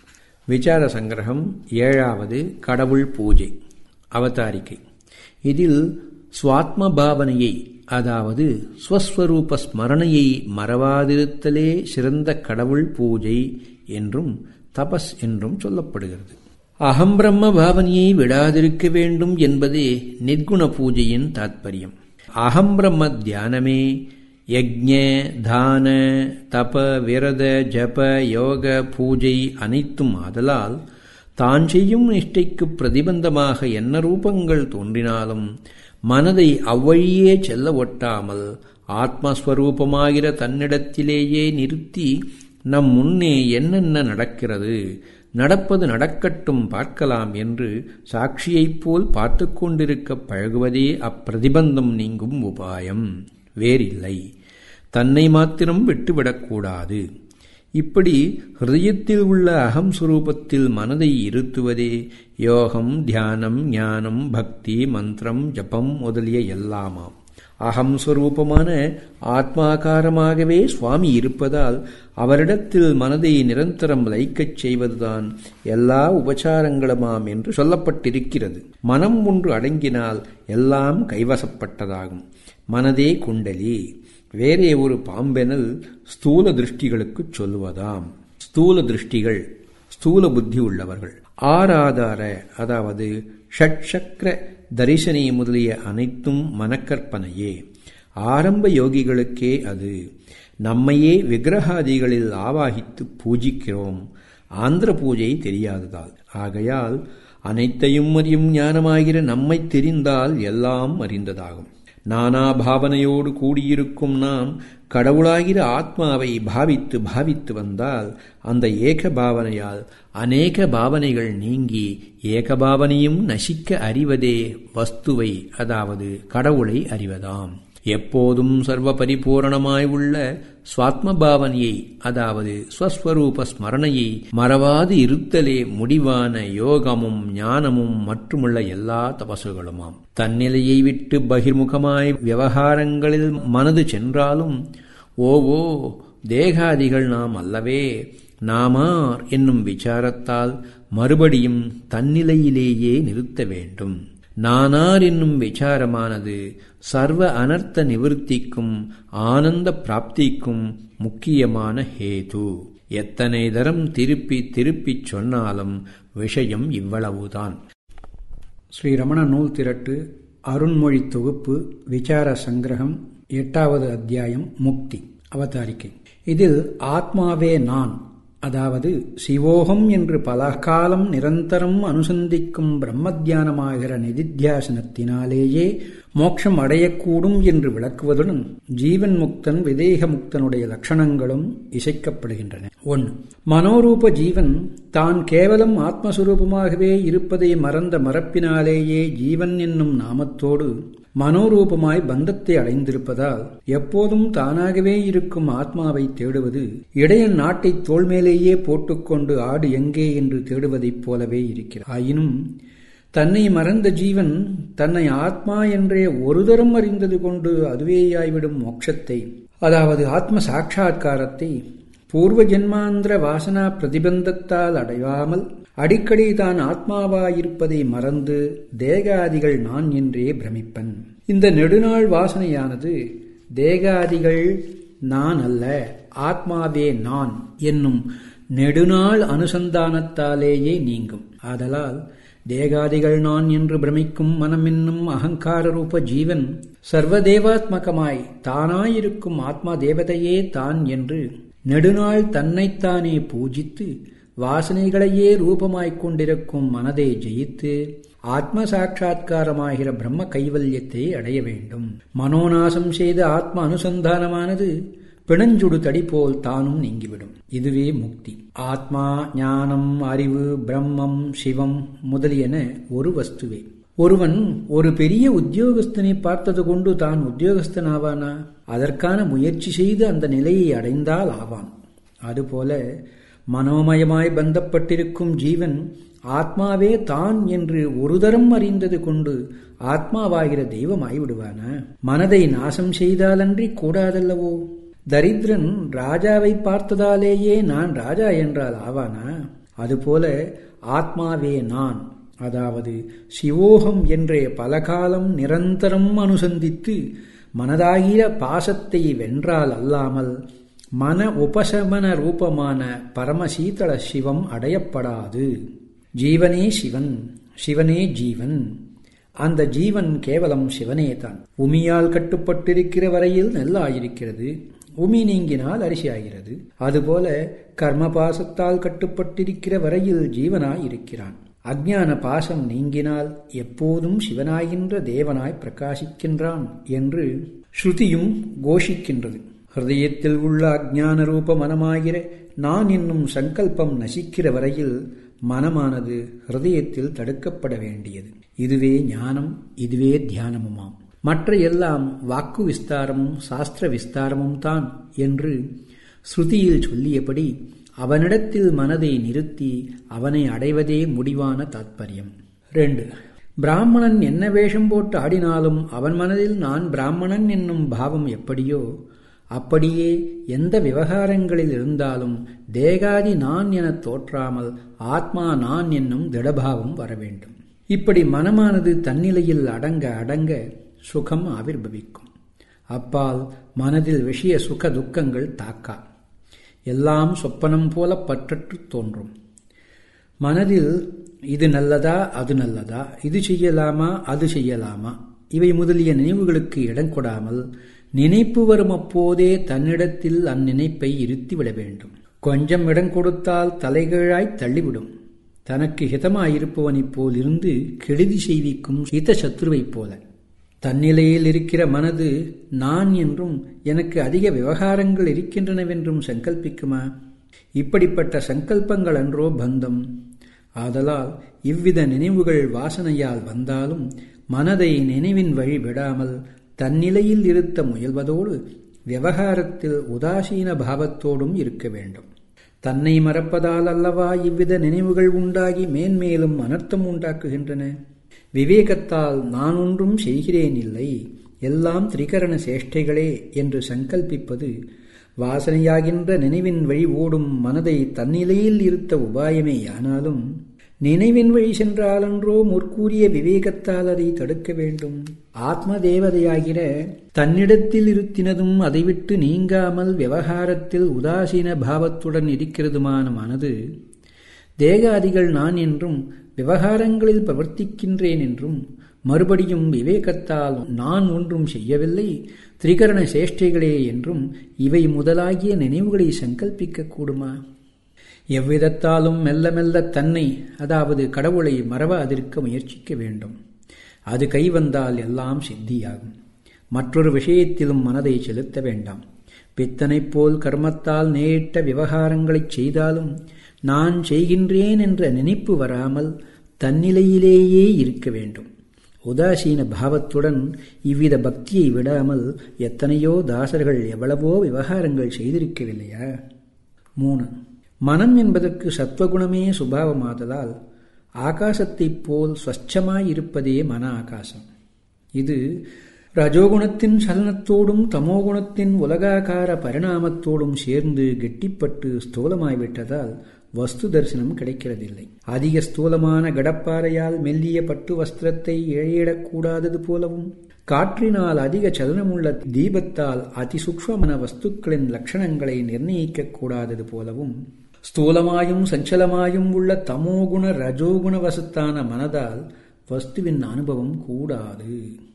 விசார சங்கிரகம் ஏழாவது கடவுள் பூஜை அவதாரிக்கை இதில் சுவாத்ம பாவனையை அதாவது ஸ்வஸ்வரூப ஸ்மரணையை மறவாதிருத்தலே சிறந்த கடவுள் பூஜை என்றும் தபஸ் என்றும் சொல்லப்படுகிறது அகம் பிரம்ம பாவனையை விடாதிருக்க வேண்டும் என்பதே நிர்குண பூஜையின் தாத்பரியம் அகம் பிரம்ம தியானமே யஜ்ஞ தான தப விரத ஜப யோக பூஜை அனைத்தும் ஆதலால் தான் செய்யும் நிஷ்டைக்கு பிரதிபந்தமாக என்ன ரூபங்கள் தோன்றினாலும் மனதை அவ்வழியே செல்ல ஒட்டாமல் ஆத்மஸ்வரூபமாகிற தன்னிடத்திலேயே நிறுத்தி நம் முன்னே என்னென்ன நடக்கிறது நடப்பது நடக்கட்டும் பார்க்கலாம் என்று சாட்சியைப் போல் பார்த்து கொண்டிருக்க பழகுவதே அப்பிரதிபந்தம் நீங்கும் உபாயம் வேறில்லை தன்னை மாத்திரம் விட்டுவிடக்கூடாது இப்படி ஹிருதயத்தில் உள்ள அகம் சுரூபத்தில் மனதை இருத்துவதே யோகம் தியானம் ஞானம் பக்தி மந்திரம் ஜபம் முதலிய எல்லாமாம் அகம் ஸ்வரூபமான ஆத்மாகாரமாகவே சுவாமி இருப்பதால் அவரிடத்தில் மனதை நிரந்தரம் லயிக்கச் செய்வதுதான் எல்லா உபச்சாரங்களுமாம் என்று சொல்லப்பட்டிருக்கிறது மனம் ஒன்று அடங்கினால் எல்லாம் கைவசப்பட்டதாகும் மனதே குண்டலி வேறே ஒரு பாம்பெனல் ஸ்தூல திருஷ்டிகளுக்குச் சொல்லுவதாம் ஸ்தூல திருஷ்டிகள் ஸ்தூல புத்தி உள்ளவர்கள் ஆராதார அதாவது ஷட்சக்கர தரிசனை முதலிய அனைத்தும் மனக்கற்பனையே ஆரம்ப யோகிகளுக்கே அது நம்மையே விக்கிரகாதிகளில் ஆவாகித்து பூஜிக்கிறோம் ஆந்திர பூஜை தெரியாததால் ஆகையால் அனைத்தையும் அறியும் ஞானமாகிற நம்மை தெரிந்தால் எல்லாம் அறிந்ததாகும் நானா பாவனையோடு கூடியிருக்கும் நாம் கடவுளாகிற ஆத்மாவை பாவித்து பாவித்து வந்தால் அந்த ஏக பாவனையால் அநேக பாவனைகள் நீங்கி ஏகபாவனையும் நசிக்க அறிவதே வஸ்துவை அதாவது கடவுளை அறிவதாம் எப்போதும் சர்வ பரிபூரணமாய் உள்ள சுவாத்ம பாவனையை அதாவது ஸ்வஸ்வரூப ஸ்மரணையை மறவாது இருத்தலே முடிவான யோகமும் ஞானமும் மற்றுமுள்ள எல்லா தபசுகளுமாம் தன்னிலையை விட்டு பகிர்முகமாய் விவகாரங்களில் மனது சென்றாலும் ஓவோ தேகாதிகள் நாம் அல்லவே நாமார் என்னும் விசாரத்தால் மறுபடியும் தன்னிலையிலேயே நிறுத்த வேண்டும் நானார் என்னும் விசாரமானது சர்வ அனர்த்த நிவர்த்திக்கும் ஆனந்த பிராப்திக்கும் முக்கியமான ஹேது எத்தனை தரம் திருப்பி திருப்பிச் சொன்னாலும் விஷயம் இவ்வளவுதான் ஸ்ரீ ரமண நூல் திரட்டு அருண்மொழி தொகுப்பு விசார சங்கிரகம் எட்டாவது அத்தியாயம் முக்தி அவதாரிக்கை இதில் ஆத்மாவே நான் அதாவது சிவோகம் என்று பல காலம் நிரந்தரம் அனுசந்திக்கும் பிரம்மத்தியானமாகிற நிதித்தியாசனத்தினாலேயே மோட்சம் அடையக்கூடும் என்று விளக்குவதுடன் ஜீவன் முக்தன் விதேக முக்தனுடைய லட்சணங்களும் இசைக்கப்படுகின்றன ஒன்று மனோரூப ஜீவன் தான் கேவலம் ஆத்மஸ்வரூபமாகவே இருப்பதை மறந்த மறப்பினாலேயே ஜீவன் என்னும் நாமத்தோடு மனோரூபமாய் பந்தத்தை அடைந்திருப்பதால் எப்போதும் தானாகவே இருக்கும் ஆத்மாவை தேடுவது இடையன் நாட்டை தோள்மேலேயே போட்டுக்கொண்டு ஆடு எங்கே என்று தேடுவதைப் போலவே இருக்கிறது ஆயினும் தன்னை மறந்த ஜீவன் தன்னை ஆத்மா என்றே ஒரு தரம் அறிந்தது கொண்டு அதுவேயாய்விடும் மோட்சத்தை அதாவது ஆத்ம சாட்சா்காரத்தை பூர்வ ஜென்மாந்திர வாசனா பிரதிபந்தத்தால் அடையாமல் அடிக்கடி தான் ஆத்மாவாயிருப்பதை மறந்து தேகாதிகள் நான் என்றே பிரமிப்பன் இந்த நெடுநாள் வாசனையானது தேகாதிகள் நான் அல்ல ஆத்மாவே நான் என்னும் நெடுநாள் அனுசந்தானத்தாலேயே நீங்கும் ஆதலால் தேகாதிகள் நான் என்று பிரமிக்கும் மனம் என்னும் அகங்கார ரூப ஜீவன் சர்வதேவாத்மகமாய் தானாயிருக்கும் ஆத்மா தேவதையே தான் என்று நெடுநாள் தன்னைத்தானே பூஜித்து வாசனைகளையே ரூபமாய்க் கொண்டிருக்கும் மனதை ஜெயித்து ஆத்ம சாட்சா்காரமாகிற பிரம்ம கைவல்யத்தை அடைய வேண்டும் மனோநாசம் செய்த ஆத்ம அனுசந்தானமானது பிணஞ்சுடு தடி போல் தானும் நீங்கிவிடும் இதுவே முக்தி ஆத்மா ஞானம் அறிவு பிரம்மம் சிவம் முதலியன ஒரு வஸ்துவே ஒருவன் ஒரு பெரிய உத்தியோகஸ்தனை பார்த்தது கொண்டு தான் உத்தியோகஸ்தன் ஆவானா அதற்கான முயற்சி செய்து அந்த நிலையை அடைந்தால் ஆவான் அதுபோல மனோமயமாய் பந்தப்பட்டிருக்கும் ஜீவன் ஆத்மாவே தான் என்று ஒரு தரம் அறிந்தது கொண்டு ஆத்மாவாகிற தெய்வமாய் விடுவானா மனதை நாசம் செய்தாலன்றி கூடாதல்லவோ தரித்திரன் ராஜாவை பார்த்ததாலேயே நான் ராஜா என்றால் ஆவானா அதுபோல ஆத்மாவே நான் அதாவது சிவோகம் என்றே பலகாலம் நிரந்தரம் அனுசந்தித்து மனதாகிற பாசத்தை வென்றால் அல்லாமல் மன உபசமன ரூபமான பரமசீதள சிவம் அடையப்படாது ஜீவனே சிவன் சிவனே ஜீவன் அந்த ஜீவன் கேவலம் சிவனே தான் உமியால் கட்டுப்பட்டிருக்கிற வரையில் நெல்லாயிருக்கிறது உமி நீங்கினால் அரிசியாகிறது அதுபோல கர்ம பாசத்தால் கட்டுப்பட்டிருக்கிற வரையில் ஜீவனாயிருக்கிறான் அஜ்ஞான பாசம் நீங்கினால் எப்போதும் சிவனாகின்ற தேவனாய் பிரகாசிக்கின்றான் என்று ஸ்ருதியும் கோஷிக்கின்றது ஹிருதயத்தில் உள்ள அஜ்ஞான ரூப மனமாகிற நான் என்னும் சங்கல்பம் நசிக்கிற வரையில் மனமானது ஹிருதயத்தில் தடுக்கப்பட வேண்டியது இதுவே ஞானம் இதுவே தியானமுமாம் மற்ற எல்லாம் வாக்கு விஸ்தாரமும் சாஸ்திர விஸ்தாரமும் தான் என்று ஸ்ருதியில் சொல்லியபடி அவனிடத்தில் மனதை நிறுத்தி அவனை அடைவதே முடிவான தாத்பரியம் ரெண்டு பிராமணன் என்ன வேஷம் போட்டு ஆடினாலும் அவன் மனதில் நான் பிராமணன் என்னும் பாவம் எப்படியோ அப்படியே எந்த விவகாரங்களில் இருந்தாலும் தேகாதி நான் எனத் தோற்றாமல் ஆத்மா நான் என்னும் திடபாவம் வர வேண்டும் இப்படி மனமானது தன்னிலையில் அடங்க அடங்க சுகம் ஆவிர்பவிக்கும் அப்பால் மனதில் விஷய சுக துக்கங்கள் தாக்கா எல்லாம் சொப்பனம் போல பற்றற்று தோன்றும் மனதில் இது நல்லதா அது நல்லதா இது செய்யலாமா அது செய்யலாமா இவை முதலிய நினைவுகளுக்கு இடம் கொடாமல் நினைப்பு வரும் அப்போதே தன்னிடத்தில் அந்நினைப்பை இருத்திவிட வேண்டும் கொஞ்சம் இடம் கொடுத்தால் தலைகீழாய் தள்ளிவிடும் தனக்கு ஹிதமாயிருப்பவனைப் போல் இருந்து கெடுதி செய்விக்கும் ஹித சத்ருவைப் போல தன்னிலையில் இருக்கிற மனது நான் என்றும் எனக்கு அதிக விவகாரங்கள் இருக்கின்றனவென்றும் சங்கல்பிக்குமா இப்படிப்பட்ட சங்கல்பங்கள் அன்றோ பந்தம் ஆதலால் இவ்வித நினைவுகள் வாசனையால் வந்தாலும் மனதை நினைவின் வழி விடாமல் தன்னிலையில் இருத்த முயல்வதோடு விவகாரத்தில் உதாசீன பாவத்தோடும் இருக்க வேண்டும் தன்னை மறப்பதால் அல்லவா இவ்வித நினைவுகள் உண்டாகி மேன்மேலும் அனர்த்தம் உண்டாக்குகின்றன விவேகத்தால் நான் ஒன்றும் செய்கிறேன் இல்லை எல்லாம் திரிகரண சேஷ்டைகளே என்று சங்கல்பிப்பது வாசனையாகின்ற நினைவின் வழி ஓடும் மனதை தன்னிலையில் இருத்த உபாயமே ஆனாலும் நினைவின் வழி சென்றாலன்றோ முற்கூறிய விவேகத்தால் அதை தடுக்க வேண்டும் ஆத்ம தேவதையாகிற தன்னிடத்தில் இருத்தினதும் அதை விட்டு நீங்காமல் விவகாரத்தில் உதாசீன பாவத்துடன் இருக்கிறதுமான மனது தேகாதிகள் நான் என்றும் விவகாரங்களில் பிரவர்த்திக்கின்றேன் என்றும் மறுபடியும் விவேகத்தால் நான் ஒன்றும் செய்யவில்லை திரிகரண சேஷ்டைகளே என்றும் இவை முதலாகிய நினைவுகளை சங்கல்பிக்க கூடுமா எவ்விதத்தாலும் மெல்ல மெல்ல தன்னை அதாவது கடவுளை மறவாதிருக்க முயற்சிக்க வேண்டும் அது கைவந்தால் எல்லாம் சித்தியாகும் மற்றொரு விஷயத்திலும் மனதை செலுத்த வேண்டாம் பித்தனைப் போல் கர்மத்தால் நேரிட்ட விவகாரங்களைச் செய்தாலும் நான் செய்கின்றேன் என்ற நினைப்பு வராமல் தன்னிலையிலேயே இருக்க வேண்டும் உதாசீன பாவத்துடன் இவ்வித பக்தியை விடாமல் எத்தனையோ தாசர்கள் எவ்வளவோ விவகாரங்கள் செய்திருக்கவில்லையா மூணு மனம் என்பதற்கு சத்வகுணமே சுபாவமாதலால் ஆகாசத்தைப் போல் ஸ்வச்சமாயிருப்பதே மன ஆகாசம் இது ரஜோகுணத்தின் சலனத்தோடும் தமோகுணத்தின் உலகாகார பரிணாமத்தோடும் சேர்ந்து கெட்டிப்பட்டு ஸ்தூலமாய்விட்டதால் வஸ்து தரிசனம் கிடைக்கிறதில்லை அதிக ஸ்தூலமான கடப்பாறையால் மெல்லிய பட்டு வஸ்திரத்தை இழையிடக்கூடாதது போலவும் காற்றினால் அதிக சலனமுள்ள தீபத்தால் அதிசூக்ஷ்மமான வஸ்துக்களின் லட்சணங்களை நிர்ணயிக்க கூடாதது போலவும் ஸ்தூலமாயும் சஞ்சலமாயும் உள்ள தமோகுண ரஜோகுண வசத்தான மனதால் வஸ்துவின் அனுபவம் கூடாது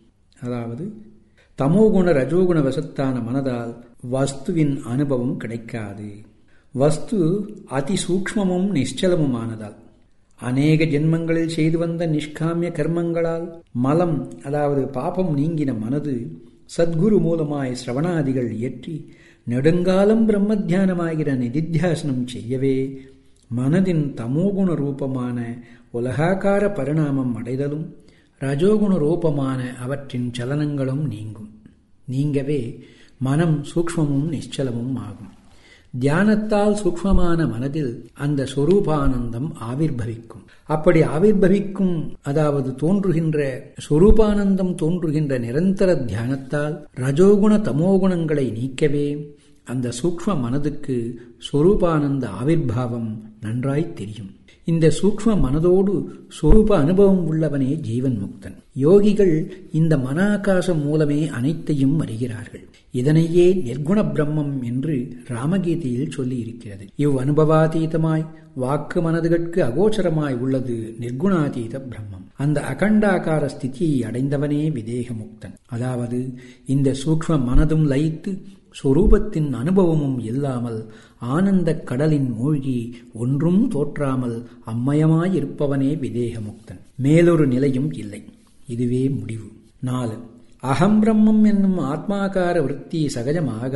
அதாவது தமோகுண ரஜோகுண வசத்தான மனதால் வஸ்துவின் அனுபவம் கிடைக்காது வஸ்து அதிசூக்ஷ்மமும் நிశ్చலமுமானதால் அநேக ஜென்மங்களில் செய்து வந்த நிஷ்காமிய கர்மங்களால் மலம் அதாவது பாபம் நீங்கின மனது சத்குரு மூலமாய் சிரவணாதிகள் இயற்றி நெடுங்காலம் பிரம்மத்தியானமாகிற நிதித்தியாசனம் செய்யவே மனதின் தமோகுண ரூபமான உலகாக்கார பரிணாமம் அடைதலும் ரஜோகுண ரூபமான அவற்றின் சலனங்களும் நீங்கும் நீங்கவே மனம் சூக்ஷ்மமும் நிశ్చலமும் ஆகும் தியானத்தால் சூக்மமான மனதில் அந்த சொரூபானந்தம் ஆவிர்பவிக்கும் அப்படி ஆவிர்பவிக்கும் அதாவது தோன்றுகின்ற சொரூபானந்தம் தோன்றுகின்ற நிரந்தர தியானத்தால் ரஜோகுண தமோகுணங்களை நீக்கவே அந்த சூக்ம மனதுக்கு சொரூபானந்த ஆவிர்பாவம் நன்றாய் தெரியும் இந்த சூக்ம மனதோடு சொரூப அனுபவம் உள்ளவனே ஜீவன் முக்தன் யோகிகள் இந்த மனாகாசம் மூலமே அனைத்தையும் அறிகிறார்கள் இதனையே நிர்குண பிரம்மம் என்று ராமகீதையில் சொல்லி இருக்கிறது இவ் அனுபவாதீதமாய் வாக்கு மனதுகட்கு அகோச்சரமாய் உள்ளது நிர்குணாதீத பிரம்மம் அந்த அகண்டாகார ஸ்திதியை அடைந்தவனே விதேகமுக்தன் அதாவது இந்த சூக்ம மனதும் லயித்து சொரூபத்தின் அனுபவமும் இல்லாமல் ஆனந்தக் கடலின் மூழ்கி ஒன்றும் தோற்றாமல் அம்மயமாயிருப்பவனே விதேகமுக்தன் மேலொரு நிலையும் இல்லை இதுவே முடிவு நாலு அகம் பிரம்மம் என்னும் ஆத்மாகார விற்பி சகஜமாக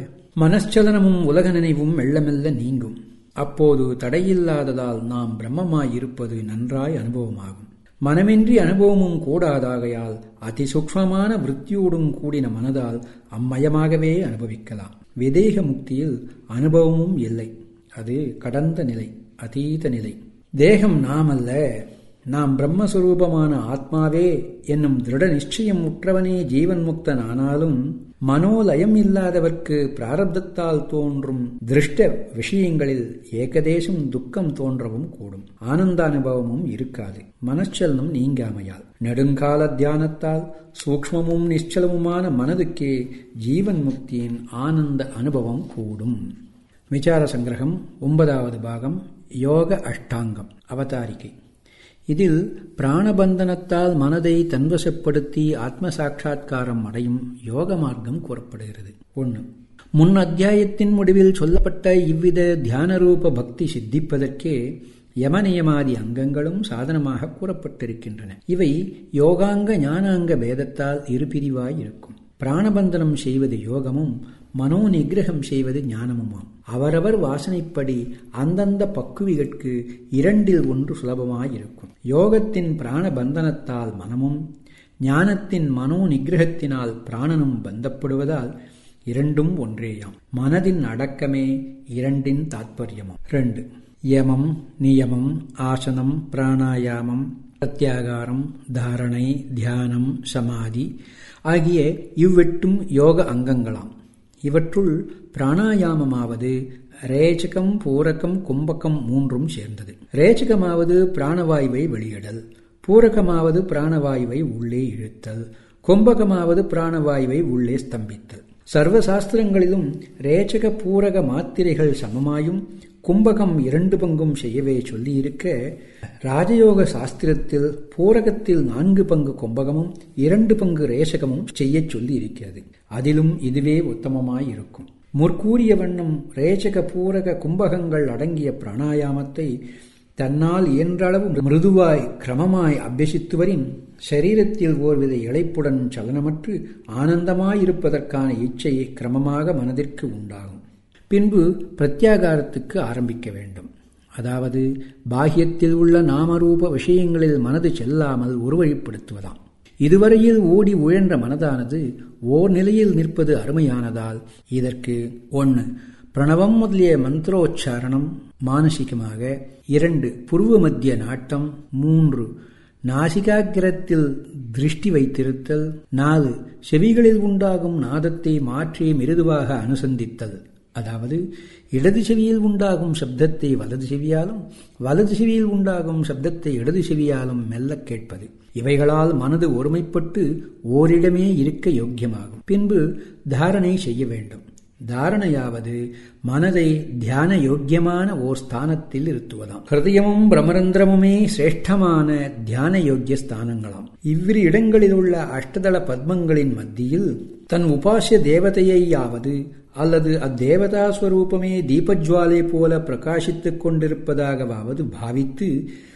மனச்சலனமும் உலக நினைவும் மெல்ல மெல்ல நீங்கும் அப்போது தடையில்லாததால் நாம் பிரம்மமாயிருப்பது நன்றாய் அனுபவமாகும் மனமின்றி அனுபவமும் கூடாதாகையால் அதிசூக்மமான விற்த்தியோடும் கூடின மனதால் அம்மயமாகவே அனுபவிக்கலாம் விதேக முக்தியில் அனுபவமும் இல்லை அது கடந்த நிலை அதீத நிலை தேகம் நாமல்ல நாம் பிரம்மஸ்வரூபமான ஆத்மாவே என்னும் திருட நிச்சயம் உற்றவனே ஜீவன் முக்தன் ஆனாலும் மனோலயம் இல்லாதவர்க்கு பிராரப்தத்தால் தோன்றும் திருஷ்ட விஷயங்களில் ஏகதேசம் துக்கம் தோன்றவும் கூடும் ஆனந்த அனுபவமும் இருக்காது மனச்சலனம் நீங்காமையால் நெடுங்கால தியானத்தால் சூக்மமும் நிச்சலமுமான மனதுக்கே ஜீவன் முக்தியின் ஆனந்த அனுபவம் கூடும் விசார சங்கிரகம் ஒன்பதாவது பாகம் யோக அஷ்டாங்கம் அவதாரிகை இதில் பிராணபந்தனத்தால் மனதை தன்வசப்படுத்தி ஆத்ம சாட்சா்காரம் அடையும் யோக மார்க்கம் கூறப்படுகிறது ஒன்று முன் அத்தியாயத்தின் முடிவில் சொல்லப்பட்ட இவ்வித தியானரூப பக்தி சித்திப்பதற்கே யமநியமாதி அங்கங்களும் சாதனமாக கூறப்பட்டிருக்கின்றன இவை யோகாங்க ஞானாங்க பேதத்தால் இரு பிரிவாய் இருக்கும் பிராணபந்தனம் செய்வது யோகமும் மனோ நிகிரகம் செய்வது ஞானமுமாம் அவரவர் வாசனைப்படி அந்தந்த பக்குவிகட்கு இரண்டில் ஒன்று சுலபமாயிருக்கும் யோகத்தின் பிராண பந்தனத்தால் மனமும் ஞானத்தின் மனோ நிகிரகத்தினால் பிராணனும் பந்தப்படுவதால் இரண்டும் ஒன்றேயாம் மனதின் அடக்கமே இரண்டின் தாத்பரியமும் ரெண்டு யமம் நியமம் ஆசனம் பிராணாயாமம் பிரத்யாகாரம் தாரணை தியானம் சமாதி ஆகிய இவ்வெட்டும் யோக அங்கங்களாம் இவற்றுள் பிராணாயாமமாவது ரேச்சகம் பூரகம் கும்பகம் மூன்றும் சேர்ந்தது ரேச்சகமாவது பிராணவாயுவை வெளியிடல் பூரகமாவது பிராணவாயுவை உள்ளே இழுத்தல் கும்பகமாவது பிராணவாயுவை உள்ளே ஸ்தம்பித்தல் சர்வ சாஸ்திரங்களிலும் ரேச்சக பூரக மாத்திரைகள் சமமாயும் கும்பகம் இரண்டு பங்கும் செய்யவே சொல்லியிருக்க ராஜயோக சாஸ்திரத்தில் பூரகத்தில் நான்கு பங்கு கும்பகமும் இரண்டு பங்கு ரேசகமும் செய்யச் சொல்லி இருக்கிறது அதிலும் இதுவே உத்தமமாயிருக்கும் முற்கூறிய வண்ணம் ரேச்சக பூரக கும்பகங்கள் அடங்கிய பிராணாயாமத்தை தன்னால் இயன்றளவு மிருதுவாய் கிரமமாய் அபியசித்து வரின் சரீரத்தில் ஓர்வித இழைப்புடன் சலனமற்று ஆனந்தமாயிருப்பதற்கான இச்சை கிரமமாக மனதிற்கு உண்டாகும் பின்பு பிரத்யாகாரத்துக்கு ஆரம்பிக்க வேண்டும் அதாவது பாகியத்தில் உள்ள நாமரூப விஷயங்களில் மனது செல்லாமல் ஒருவழிப்படுத்துவதாம் இதுவரையில் ஓடி உழன்ற மனதானது ஓர் நிலையில் நிற்பது அருமையானதால் இதற்கு ஒன்று பிரணவம் முதலிய மந்திரோச்சாரணம் மானசிகமாக இரண்டு புருவ மத்திய நாட்டம் மூன்று நாசிகாகிரத்தில் திருஷ்டி வைத்திருத்தல் நாலு செவிகளில் உண்டாகும் நாதத்தை மாற்றி மிருதுவாக அனுசந்தித்தல் அதாவது இடது செவியில் உண்டாகும் சப்தத்தை வலது செவியாலும் வலது செவியில் உண்டாகும் சப்தத்தை இடது செவியாலும் மெல்ல கேட்பது இவைகளால் மனது ஒருமைப்பட்டு ஓரிடமே இருக்க யோக்கியமாகும் பின்பு தாரணை செய்ய வேண்டும் தாரணையாவது மனதை தியான யோக்கியமான ஓர் ஸ்தானத்தில் இருத்துவதாம் ஹிருதயமும் பிரமரந்திரமுமே சிரேஷ்டமான தியான யோக்கிய ஸ்தானங்களாம் இவ்விரு இடங்களில் உள்ள அஷ்டதள பத்மங்களின் மத்தியில் தன் உபாசிய தேவதையாவது அல்லது அத்தேவதா ஸ்வரூபமே தீபஜ்வாலை போல பிரகாசித்துக் கொண்டிருப்பதாகவாவது பாவித்து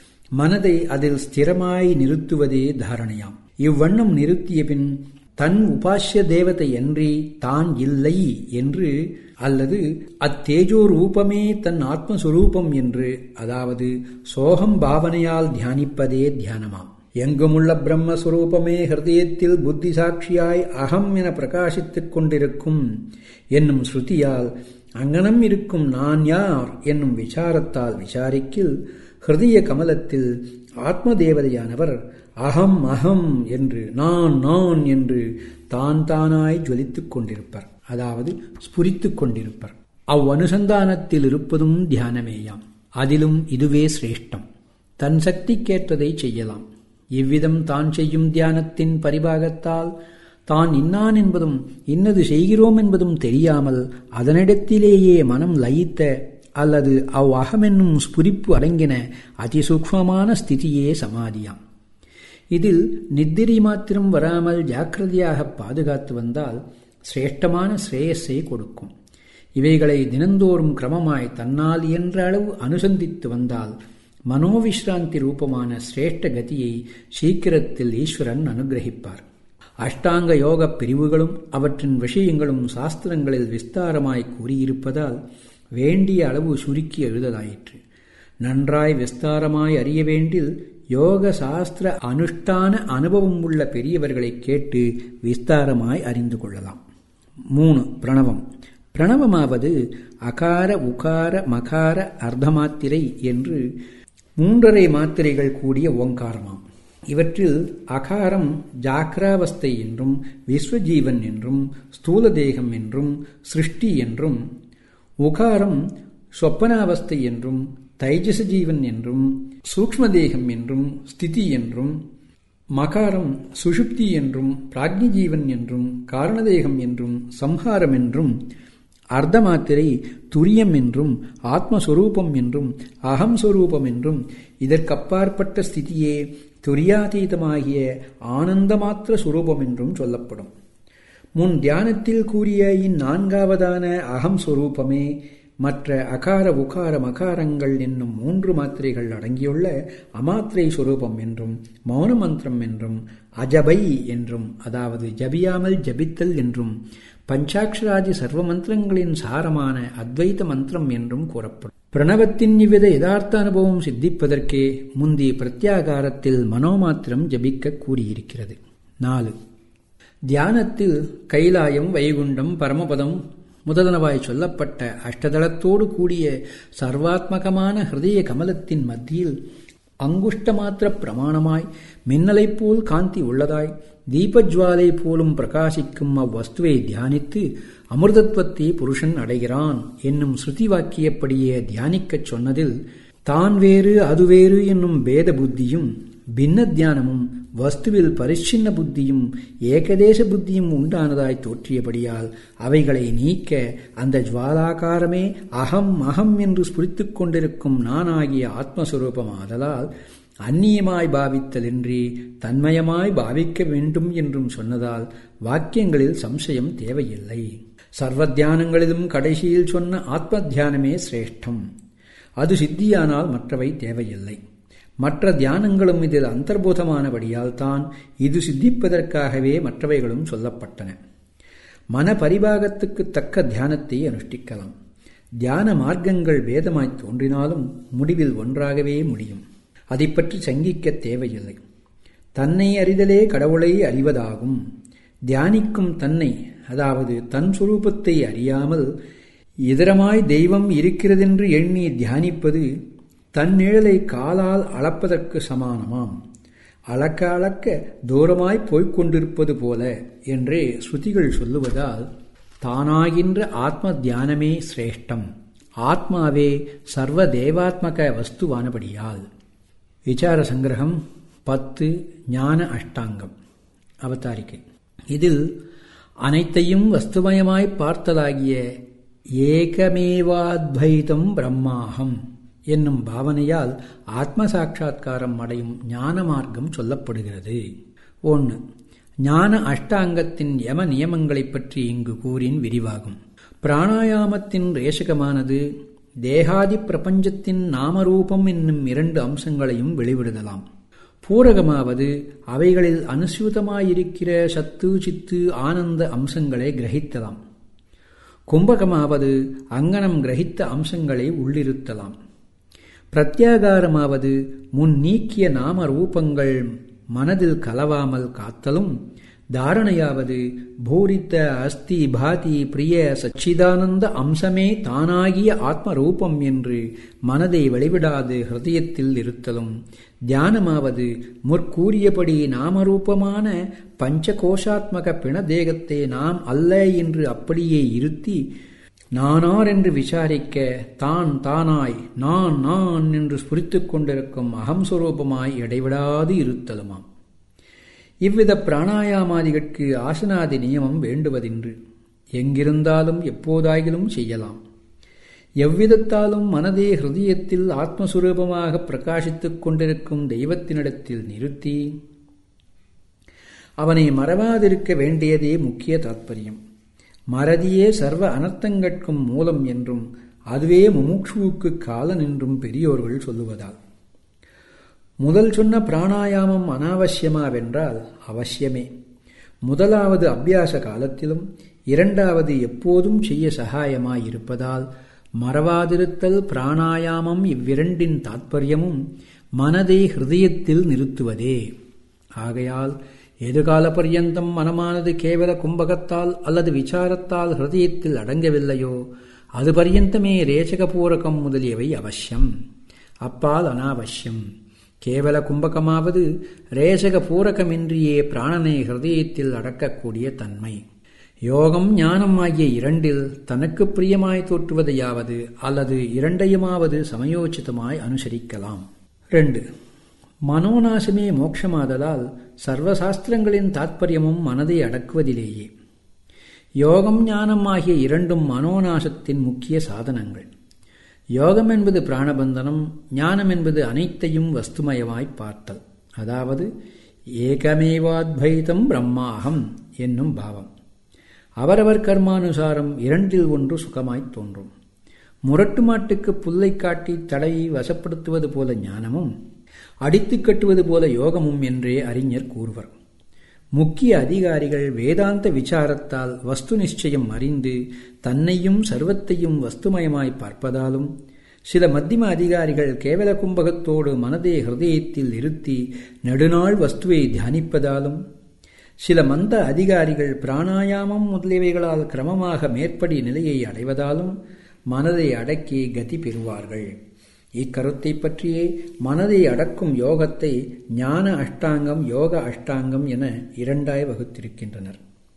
மனதை அதில் ஸ்திரமாய் நிறுத்துவதே தாரணையாம் இவ்வண்ணம் நிறுத்திய பின் தன் உபாசிய தேவதை அன்றி தான் இல்லை என்று அல்லது அத்தேஜோ ரூபமே தன் ஆத்மஸ்வரூபம் என்று அதாவது சோகம் பாவனையால் தியானிப்பதே தியானமாம் எங்குமுள்ள பிரம்மஸ்வரூபமே ஹிருதயத்தில் புத்தி சாட்சியாய் அகம் என பிரகாசித்துக் கொண்டிருக்கும் என்னும் ஸ்ருதியால் அங்கனம் இருக்கும் நான் யார் என்னும் விசாரத்தால் விசாரிக்கில் ஹிருதய கமலத்தில் ஆத்ம தேவதையானவர் அகம் அகம் என்று நான் நான் என்று தான் தானாய் ஜொலித்துக் கொண்டிருப்பர் அதாவது ஸ்புரித்துக் கொண்டிருப்பர் அவ்வனுசந்தானத்தில் இருப்பதும் தியானமேயாம் அதிலும் இதுவே சிரேஷ்டம் தன் சக்திக்கேற்றதை செய்யலாம் இவ்விதம் தான் செய்யும் தியானத்தின் பரிபாகத்தால் தான் இன்னான் என்பதும் இன்னது செய்கிறோம் என்பதும் தெரியாமல் அதனிடத்திலேயே மனம் லயித்த அல்லது அவ் அகமென்னும் ஸ்புரிப்பு அடங்கின அதிசூக்மமான ஸ்திதியே சமாதியாம் இதில் நித்திரி மாத்திரம் வராமல் ஜாக்கிரதையாக பாதுகாத்து வந்தால் சிரேஷ்டமான ஸ்ரேயஸை கொடுக்கும் இவைகளை தினந்தோறும் கிரமமாய் தன்னால் இயன்ற அளவு அனுசந்தித்து வந்தால் மனோவிஸ்ராந்தி ரூபமான சிரேஷ்ட கதியை சீக்கிரத்தில் ஈஸ்வரன் அனுகிரகிப்பார் அஷ்டாங்க யோக பிரிவுகளும் அவற்றின் விஷயங்களும் சாஸ்திரங்களில் விஸ்தாரமாய் கூறியிருப்பதால் வேண்டிய அளவு சுருக்கி எழுதலாயிற்று நன்றாய் விஸ்தாரமாய் அறிய வேண்டில் யோக சாஸ்திர அனுஷ்டான அனுபவம் உள்ள பெரியவர்களை கேட்டு விஸ்தாரமாய் அறிந்து கொள்ளலாம் மூணு பிரணவம் பிரணவமாவது அகார உகார மகார அர்த்தமாத்திரை என்று மூன்றரை மாத்திரைகள் கூடிய ஓங்காரமாம் இவற்றில் அகாரம் ஜாக்கிராவஸ்தை என்றும் விஸ்வஜீவன் என்றும் ஸ்தூல தேகம் என்றும் சிருஷ்டி என்றும் உகாரம் சொப்பனாவஸ்தை என்றும் தைஜச ஜீவன் என்றும் சூக்ம தேகம் என்றும் ஸ்திதி என்றும் மகாரம் சுஷுப்தி என்றும் பிராக்ஞி ஜீவன் என்றும் காரணதேகம் என்றும் சம்ஹாரம் என்றும் அர்த்தமாத்திரை துரியம் என்றும் ஆத்மஸ்வரூபம் என்றும் அகம் சொரூபம் என்றும் இதற்கப்பாற்பட்ட ஸ்திதியே துரியாதீதமாகிய ஆனந்தமாத்திர சுரூபம் என்றும் சொல்லப்படும் முன் தியானத்தில் கூறிய இந்நான்காவதான அகம் சொரூபமே மற்ற அகார உகார மகாரங்கள் என்னும் மூன்று மாத்திரைகள் அடங்கியுள்ள அமாத்திரை சுரூபம் என்றும் மௌன மந்திரம் என்றும் அஜபை என்றும் அதாவது ஜபியாமல் ஜபித்தல் என்றும் பஞ்சாட்சராதி சர்வ மந்திரங்களின் சாரமான அத்வைத மந்திரம் என்றும் கூறப்படும் பிரணவத்தின் இவ்வித யதார்த்த அனுபவம் சித்திப்பதற்கே முந்தி பிரத்யாகாரத்தில் மனோமாத்திரம் ஜபிக்க கூறியிருக்கிறது நாலு தியானத்தில் கைலாயம் வைகுண்டம் பரமபதம் முதலனவாய் சொல்லப்பட்ட அஷ்டதளத்தோடு கூடிய சர்வாத்மகமான ஹிருதய கமலத்தின் மத்தியில் அங்குஷ்டமாத்திர பிரமாணமாய் மின்னலைப் போல் காந்தி உள்ளதாய் தீபஜ்வாலை போலும் பிரகாசிக்கும் அவ்வஸ்துவை தியானித்து அமிர்தத்வத்தை புருஷன் அடைகிறான் என்னும் ஸ்ருதி வாக்கியப்படியே தியானிக்கச் சொன்னதில் தான் வேறு அது வேறு என்னும் பேத புத்தியும் பின்ன தியானமும் வஸ்துவில் பரிச்சின்ன புத்தியும் ஏகதேச புத்தியும் உண்டானதாய் தோற்றியபடியால் அவைகளை நீக்க அந்த ஜுவாலாகாரமே அகம் அகம் என்று ஸ்புரித்துக் கொண்டிருக்கும் நானாகிய ஆத்மஸ்வரூபம் ஆதலால் அந்நியமாய் பாவித்தலின்றி தன்மயமாய் பாவிக்க வேண்டும் என்றும் சொன்னதால் வாக்கியங்களில் சம்சயம் தேவையில்லை சர்வ தியானங்களிலும் கடைசியில் சொன்ன ஆத்ம தியானமே சிரேஷ்டம் அது சித்தியானால் மற்றவை தேவையில்லை மற்ற தியானங்களும் இதில் அந்தர்பூதமானபடியால் தான் இது சித்திப்பதற்காகவே மற்றவைகளும் சொல்லப்பட்டன மன பரிபாகத்துக்கு தக்க தியானத்தை அனுஷ்டிக்கலாம் தியான மார்க்கங்கள் வேதமாய் தோன்றினாலும் முடிவில் ஒன்றாகவே முடியும் அதை பற்றி சங்கிக்க தேவையில்லை தன்னை அறிதலே கடவுளை அறிவதாகும் தியானிக்கும் தன்னை அதாவது தன் சுரூபத்தை அறியாமல் இதரமாய் தெய்வம் இருக்கிறதென்று எண்ணி தியானிப்பது தன் நிழலை காலால் அளப்பதற்கு சமானமாம் அளக்க அளக்க தூரமாய் போய்க் கொண்டிருப்பது போல என்றே ஸ்ருதிகள் சொல்லுவதால் தானாகின்ற ஆத்ம தியானமே சிரேஷ்டம் ஆத்மாவே சர்வ தேவாத்மக வஸ்துவானபடியால் விசார சங்கிரகம் பத்து ஞான அஷ்டாங்கம் அவதாரிக்கை இதில் அனைத்தையும் வஸ்துமயமாய் பார்த்தலாகிய ஏகமேவாத்வைதம் பிரம்மாகம் என்னும் பாவனையால் ஆத்ம சாட்சா்காரம் அடையும் ஞான மார்க்கம் சொல்லப்படுகிறது ஒன்று ஞான அஷ்டாங்கத்தின் யம நியமங்களைப் பற்றி இங்கு கூறின் விரிவாகும் பிராணாயாமத்தின் ரேசகமானது தேகாதி பிரபஞ்சத்தின் நாமரூபம் என்னும் இரண்டு அம்சங்களையும் வெளிவிடுதலாம் பூரகமாவது அவைகளில் அனுசூதமாயிருக்கிற சத்து சித்து ஆனந்த அம்சங்களை கிரகித்தலாம் கும்பகமாவது அங்கனம் கிரகித்த அம்சங்களை உள்ளிருத்தலாம் பிரத்யாகாரமாவது முன் நீக்கிய நாம ரூபங்கள் மனதில் கலவாமல் காத்தலும் தாரணையாவது பூரித்த அஸ்தி பாதி பிரிய சச்சிதானந்த அம்சமே தானாகிய ஆத்ம ரூபம் என்று மனதை வெளிவிடாது ஹிருதயத்தில் இருத்தலும் தியானமாவது முற்கூறியபடி நாமரூபமான பஞ்சகோஷாத்மக பிணதேகத்தை நாம் அல்ல என்று அப்படியே இருத்தி நானார் என்று விசாரிக்க தான் தானாய் நான் நான் என்று ஸ்புரித்துக் கொண்டிருக்கும் அகம்ஸ்வரூபமாய் இடைவிடாது இருத்தலுமாம் இவ்வித பிராணாயாமாதிகளுக்கு ஆசனாதி நியமம் வேண்டுவதின்று எங்கிருந்தாலும் எப்போதாகிலும் செய்யலாம் எவ்விதத்தாலும் மனதே ஹிருதயத்தில் ஆத்மஸ்வரூபமாக பிரகாசித்துக் கொண்டிருக்கும் தெய்வத்தினிடத்தில் நிறுத்தி அவனை மறவாதிருக்க வேண்டியதே முக்கிய தாத்பரியம் மறதியே சர்வ அனர்த்தங்கட்கும் மூலம் என்றும் அதுவே முமுட்சுவுக்கு காலன் என்றும் பெரியோர்கள் சொல்லுவதால் முதல் சொன்ன பிராணாயாமம் அனாவசியமாவென்றால் அவசியமே முதலாவது அபியாச காலத்திலும் இரண்டாவது எப்போதும் செய்ய சகாயமாயிருப்பதால் மறவாதிருத்தல் பிராணாயாமம் இவ்விரண்டின் தாத்பரியமும் மனதை ஹிருதயத்தில் நிறுத்துவதே ஆகையால் எதுகால பர்யந்தம் மனமானது கேவல கும்பகத்தால் அல்லது விசாரத்தால் ஹிருதயத்தில் அடங்கவில்லையோ அது பர்யந்தமே ரேச்சகபூரகம் முதலியவை அவசியம் அப்பால் அனாவசியம் கேவல கும்பகமாவது ரேசக பூரகமின்றியே பிராணனை ஹிருதயத்தில் அடக்கக்கூடிய தன்மை யோகம் ஞானம் ஆகிய இரண்டில் தனக்கு பிரியமாய் தோற்றுவதையாவது அல்லது இரண்டையுமாவது சமயோச்சிதமாய் அனுசரிக்கலாம் ரெண்டு மனோநாசமே மோட்சமாதலால் சர்வசாஸ்திரங்களின் தாத்பரியமும் மனதை அடக்குவதிலேயே யோகம் ஞானம் ஆகிய இரண்டும் மனோநாசத்தின் முக்கிய சாதனங்கள் யோகம் என்பது பிராணபந்தனம் ஞானம் என்பது அனைத்தையும் வஸ்துமயமாய் பார்த்தல் அதாவது ஏகமேவாத்வைதம் பிரம்மாகம் என்னும் பாவம் அவரவர் கர்மானுசாரம் இரண்டில் ஒன்று சுகமாய்த் தோன்றும் முரட்டு மாட்டுக்கு புல்லை காட்டி தடையை வசப்படுத்துவது போல ஞானமும் அடித்து கட்டுவது போல யோகமும் என்றே அறிஞர் கூறுவர் முக்கிய அதிகாரிகள் வேதாந்த விசாரத்தால் வஸ்து நிச்சயம் அறிந்து தன்னையும் சர்வத்தையும் வஸ்துமயமாய் பார்ப்பதாலும் சில மத்திம அதிகாரிகள் கேவல கும்பகத்தோடு மனதே ஹிருதயத்தில் இருத்தி நெடுநாள் வஸ்துவை தியானிப்பதாலும் சில மந்த அதிகாரிகள் பிராணாயாமம் முதலியவைகளால் கிரமமாக மேற்படி நிலையை அடைவதாலும் மனதை அடக்கி கதி பெறுவார்கள் இக்கருத்தை பற்றியே மனதை அடக்கும் யோகத்தை ஞான அஷ்டாங்கம் யோக அஷ்டாங்கம் என இரண்டாய் வகுத்திருக்கின்றனர்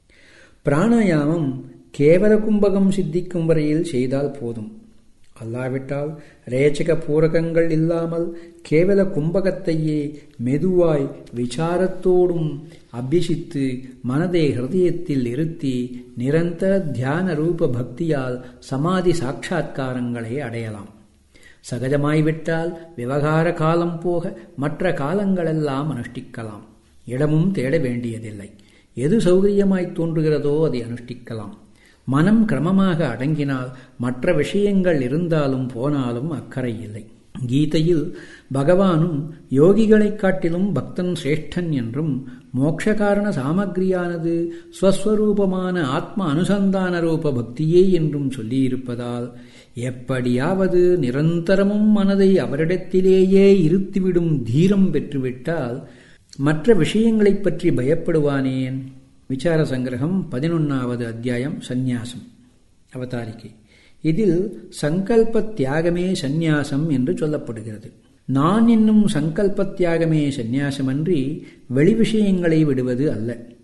பிராணாயாமம் கேவல கும்பகம் சித்திக்கும் வரையில் செய்தால் போதும் அல்லாவிட்டால் ரேச்சக பூரகங்கள் இல்லாமல் கேவல கும்பகத்தையே மெதுவாய் விசாரத்தோடும் அபியசித்து மனதை ஹிருதயத்தில் இருத்தி நிரந்தர தியான ரூப பக்தியால் சமாதி சாட்சா்காரங்களை அடையலாம் சகஜமாய்விட்டால் விவகார காலம் போக மற்ற காலங்களெல்லாம் அனுஷ்டிக்கலாம் இடமும் தேட வேண்டியதில்லை எது சௌகரியமாய் தோன்றுகிறதோ அதை அனுஷ்டிக்கலாம் மனம் கிரமமாக அடங்கினால் மற்ற விஷயங்கள் இருந்தாலும் போனாலும் அக்கறை இல்லை கீதையில் பகவானும் யோகிகளைக் காட்டிலும் பக்தன் சிரேஷ்டன் என்றும் மோட்சகாரண சாமக்ரியானது ஸ்வஸ்வரூபமான ஆத்ம அனுசந்தான ரூப பக்தியே என்றும் சொல்லியிருப்பதால் எப்படியாவது நிரந்தரமும் மனதை அவரிடத்திலேயே இருத்திவிடும் தீரம் பெற்றுவிட்டால் மற்ற விஷயங்களைப் பற்றி பயப்படுவானேன் விசார சங்கிரகம் பதினொன்னாவது அத்தியாயம் சந்நியாசம் அவதாரிக்கை இதில் சங்கல்ப தியாகமே சந்நியாசம் என்று சொல்லப்படுகிறது நான் என்னும் சங்கல்ப தியாகமே சந்நியாசமன்றி வெளி விஷயங்களை விடுவது அல்ல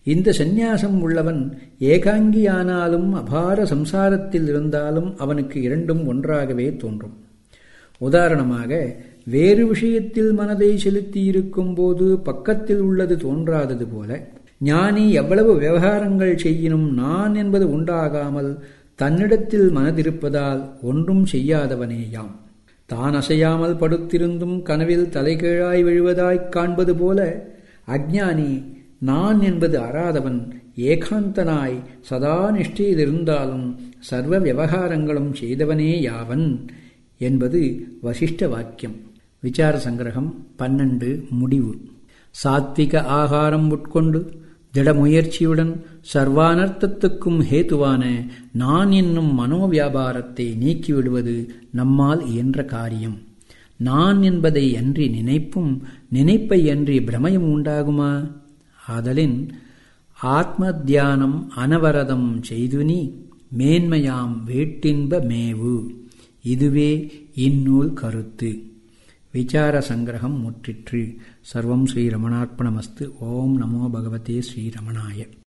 இந்த சந்நியாசம் உள்ளவன் ஏகாங்கியானாலும் அபார சம்சாரத்தில் இருந்தாலும் அவனுக்கு இரண்டும் ஒன்றாகவே தோன்றும் உதாரணமாக வேறு விஷயத்தில் மனதை செலுத்தியிருக்கும் போது பக்கத்தில் உள்ளது தோன்றாதது போல ஞானி எவ்வளவு விவகாரங்கள் செய்யினும் நான் என்பது உண்டாகாமல் தன்னிடத்தில் மனதிருப்பதால் ஒன்றும் செய்யாதவனேயாம் தான் அசையாமல் படுத்திருந்தும் கனவில் தலைகீழாய் விழுவதாய்க் காண்பது போல அஜ்ஞானி நான் என்பது அறாதவன் ஏகாந்தனாய் சதா நிஷ்டையில் இருந்தாலும் சர்வ விவகாரங்களும் செய்தவனே யாவன் என்பது வசிஷ்ட வாக்கியம் விசார சங்கிரகம் பன்னெண்டு முடிவு சாத்விக ஆகாரம் உட்கொண்டு திடமுயற்சியுடன் சர்வானர்த்தத்துக்கும் ஹேத்துவான நான் என்னும் மனோவியாபாரத்தை நீக்கிவிடுவது நம்மால் இயன்ற காரியம் நான் என்பதை அன்றி நினைப்பும் நினைப்பை அன்றி பிரமயம் உண்டாகுமா ஆதலின் ஆத்ம தியானம் அனவரதம் செய்துனி மேன்மையாம் வேட்டின்ப மேவு இதுவே இந்நூல் கருத்து விசார சங்கிரகம் முற்றிற்று சர்வம் ஸ்ரீரமணார்ப்பணமஸ்து ஓம் நமோ பகவதே ஸ்ரீரமணாய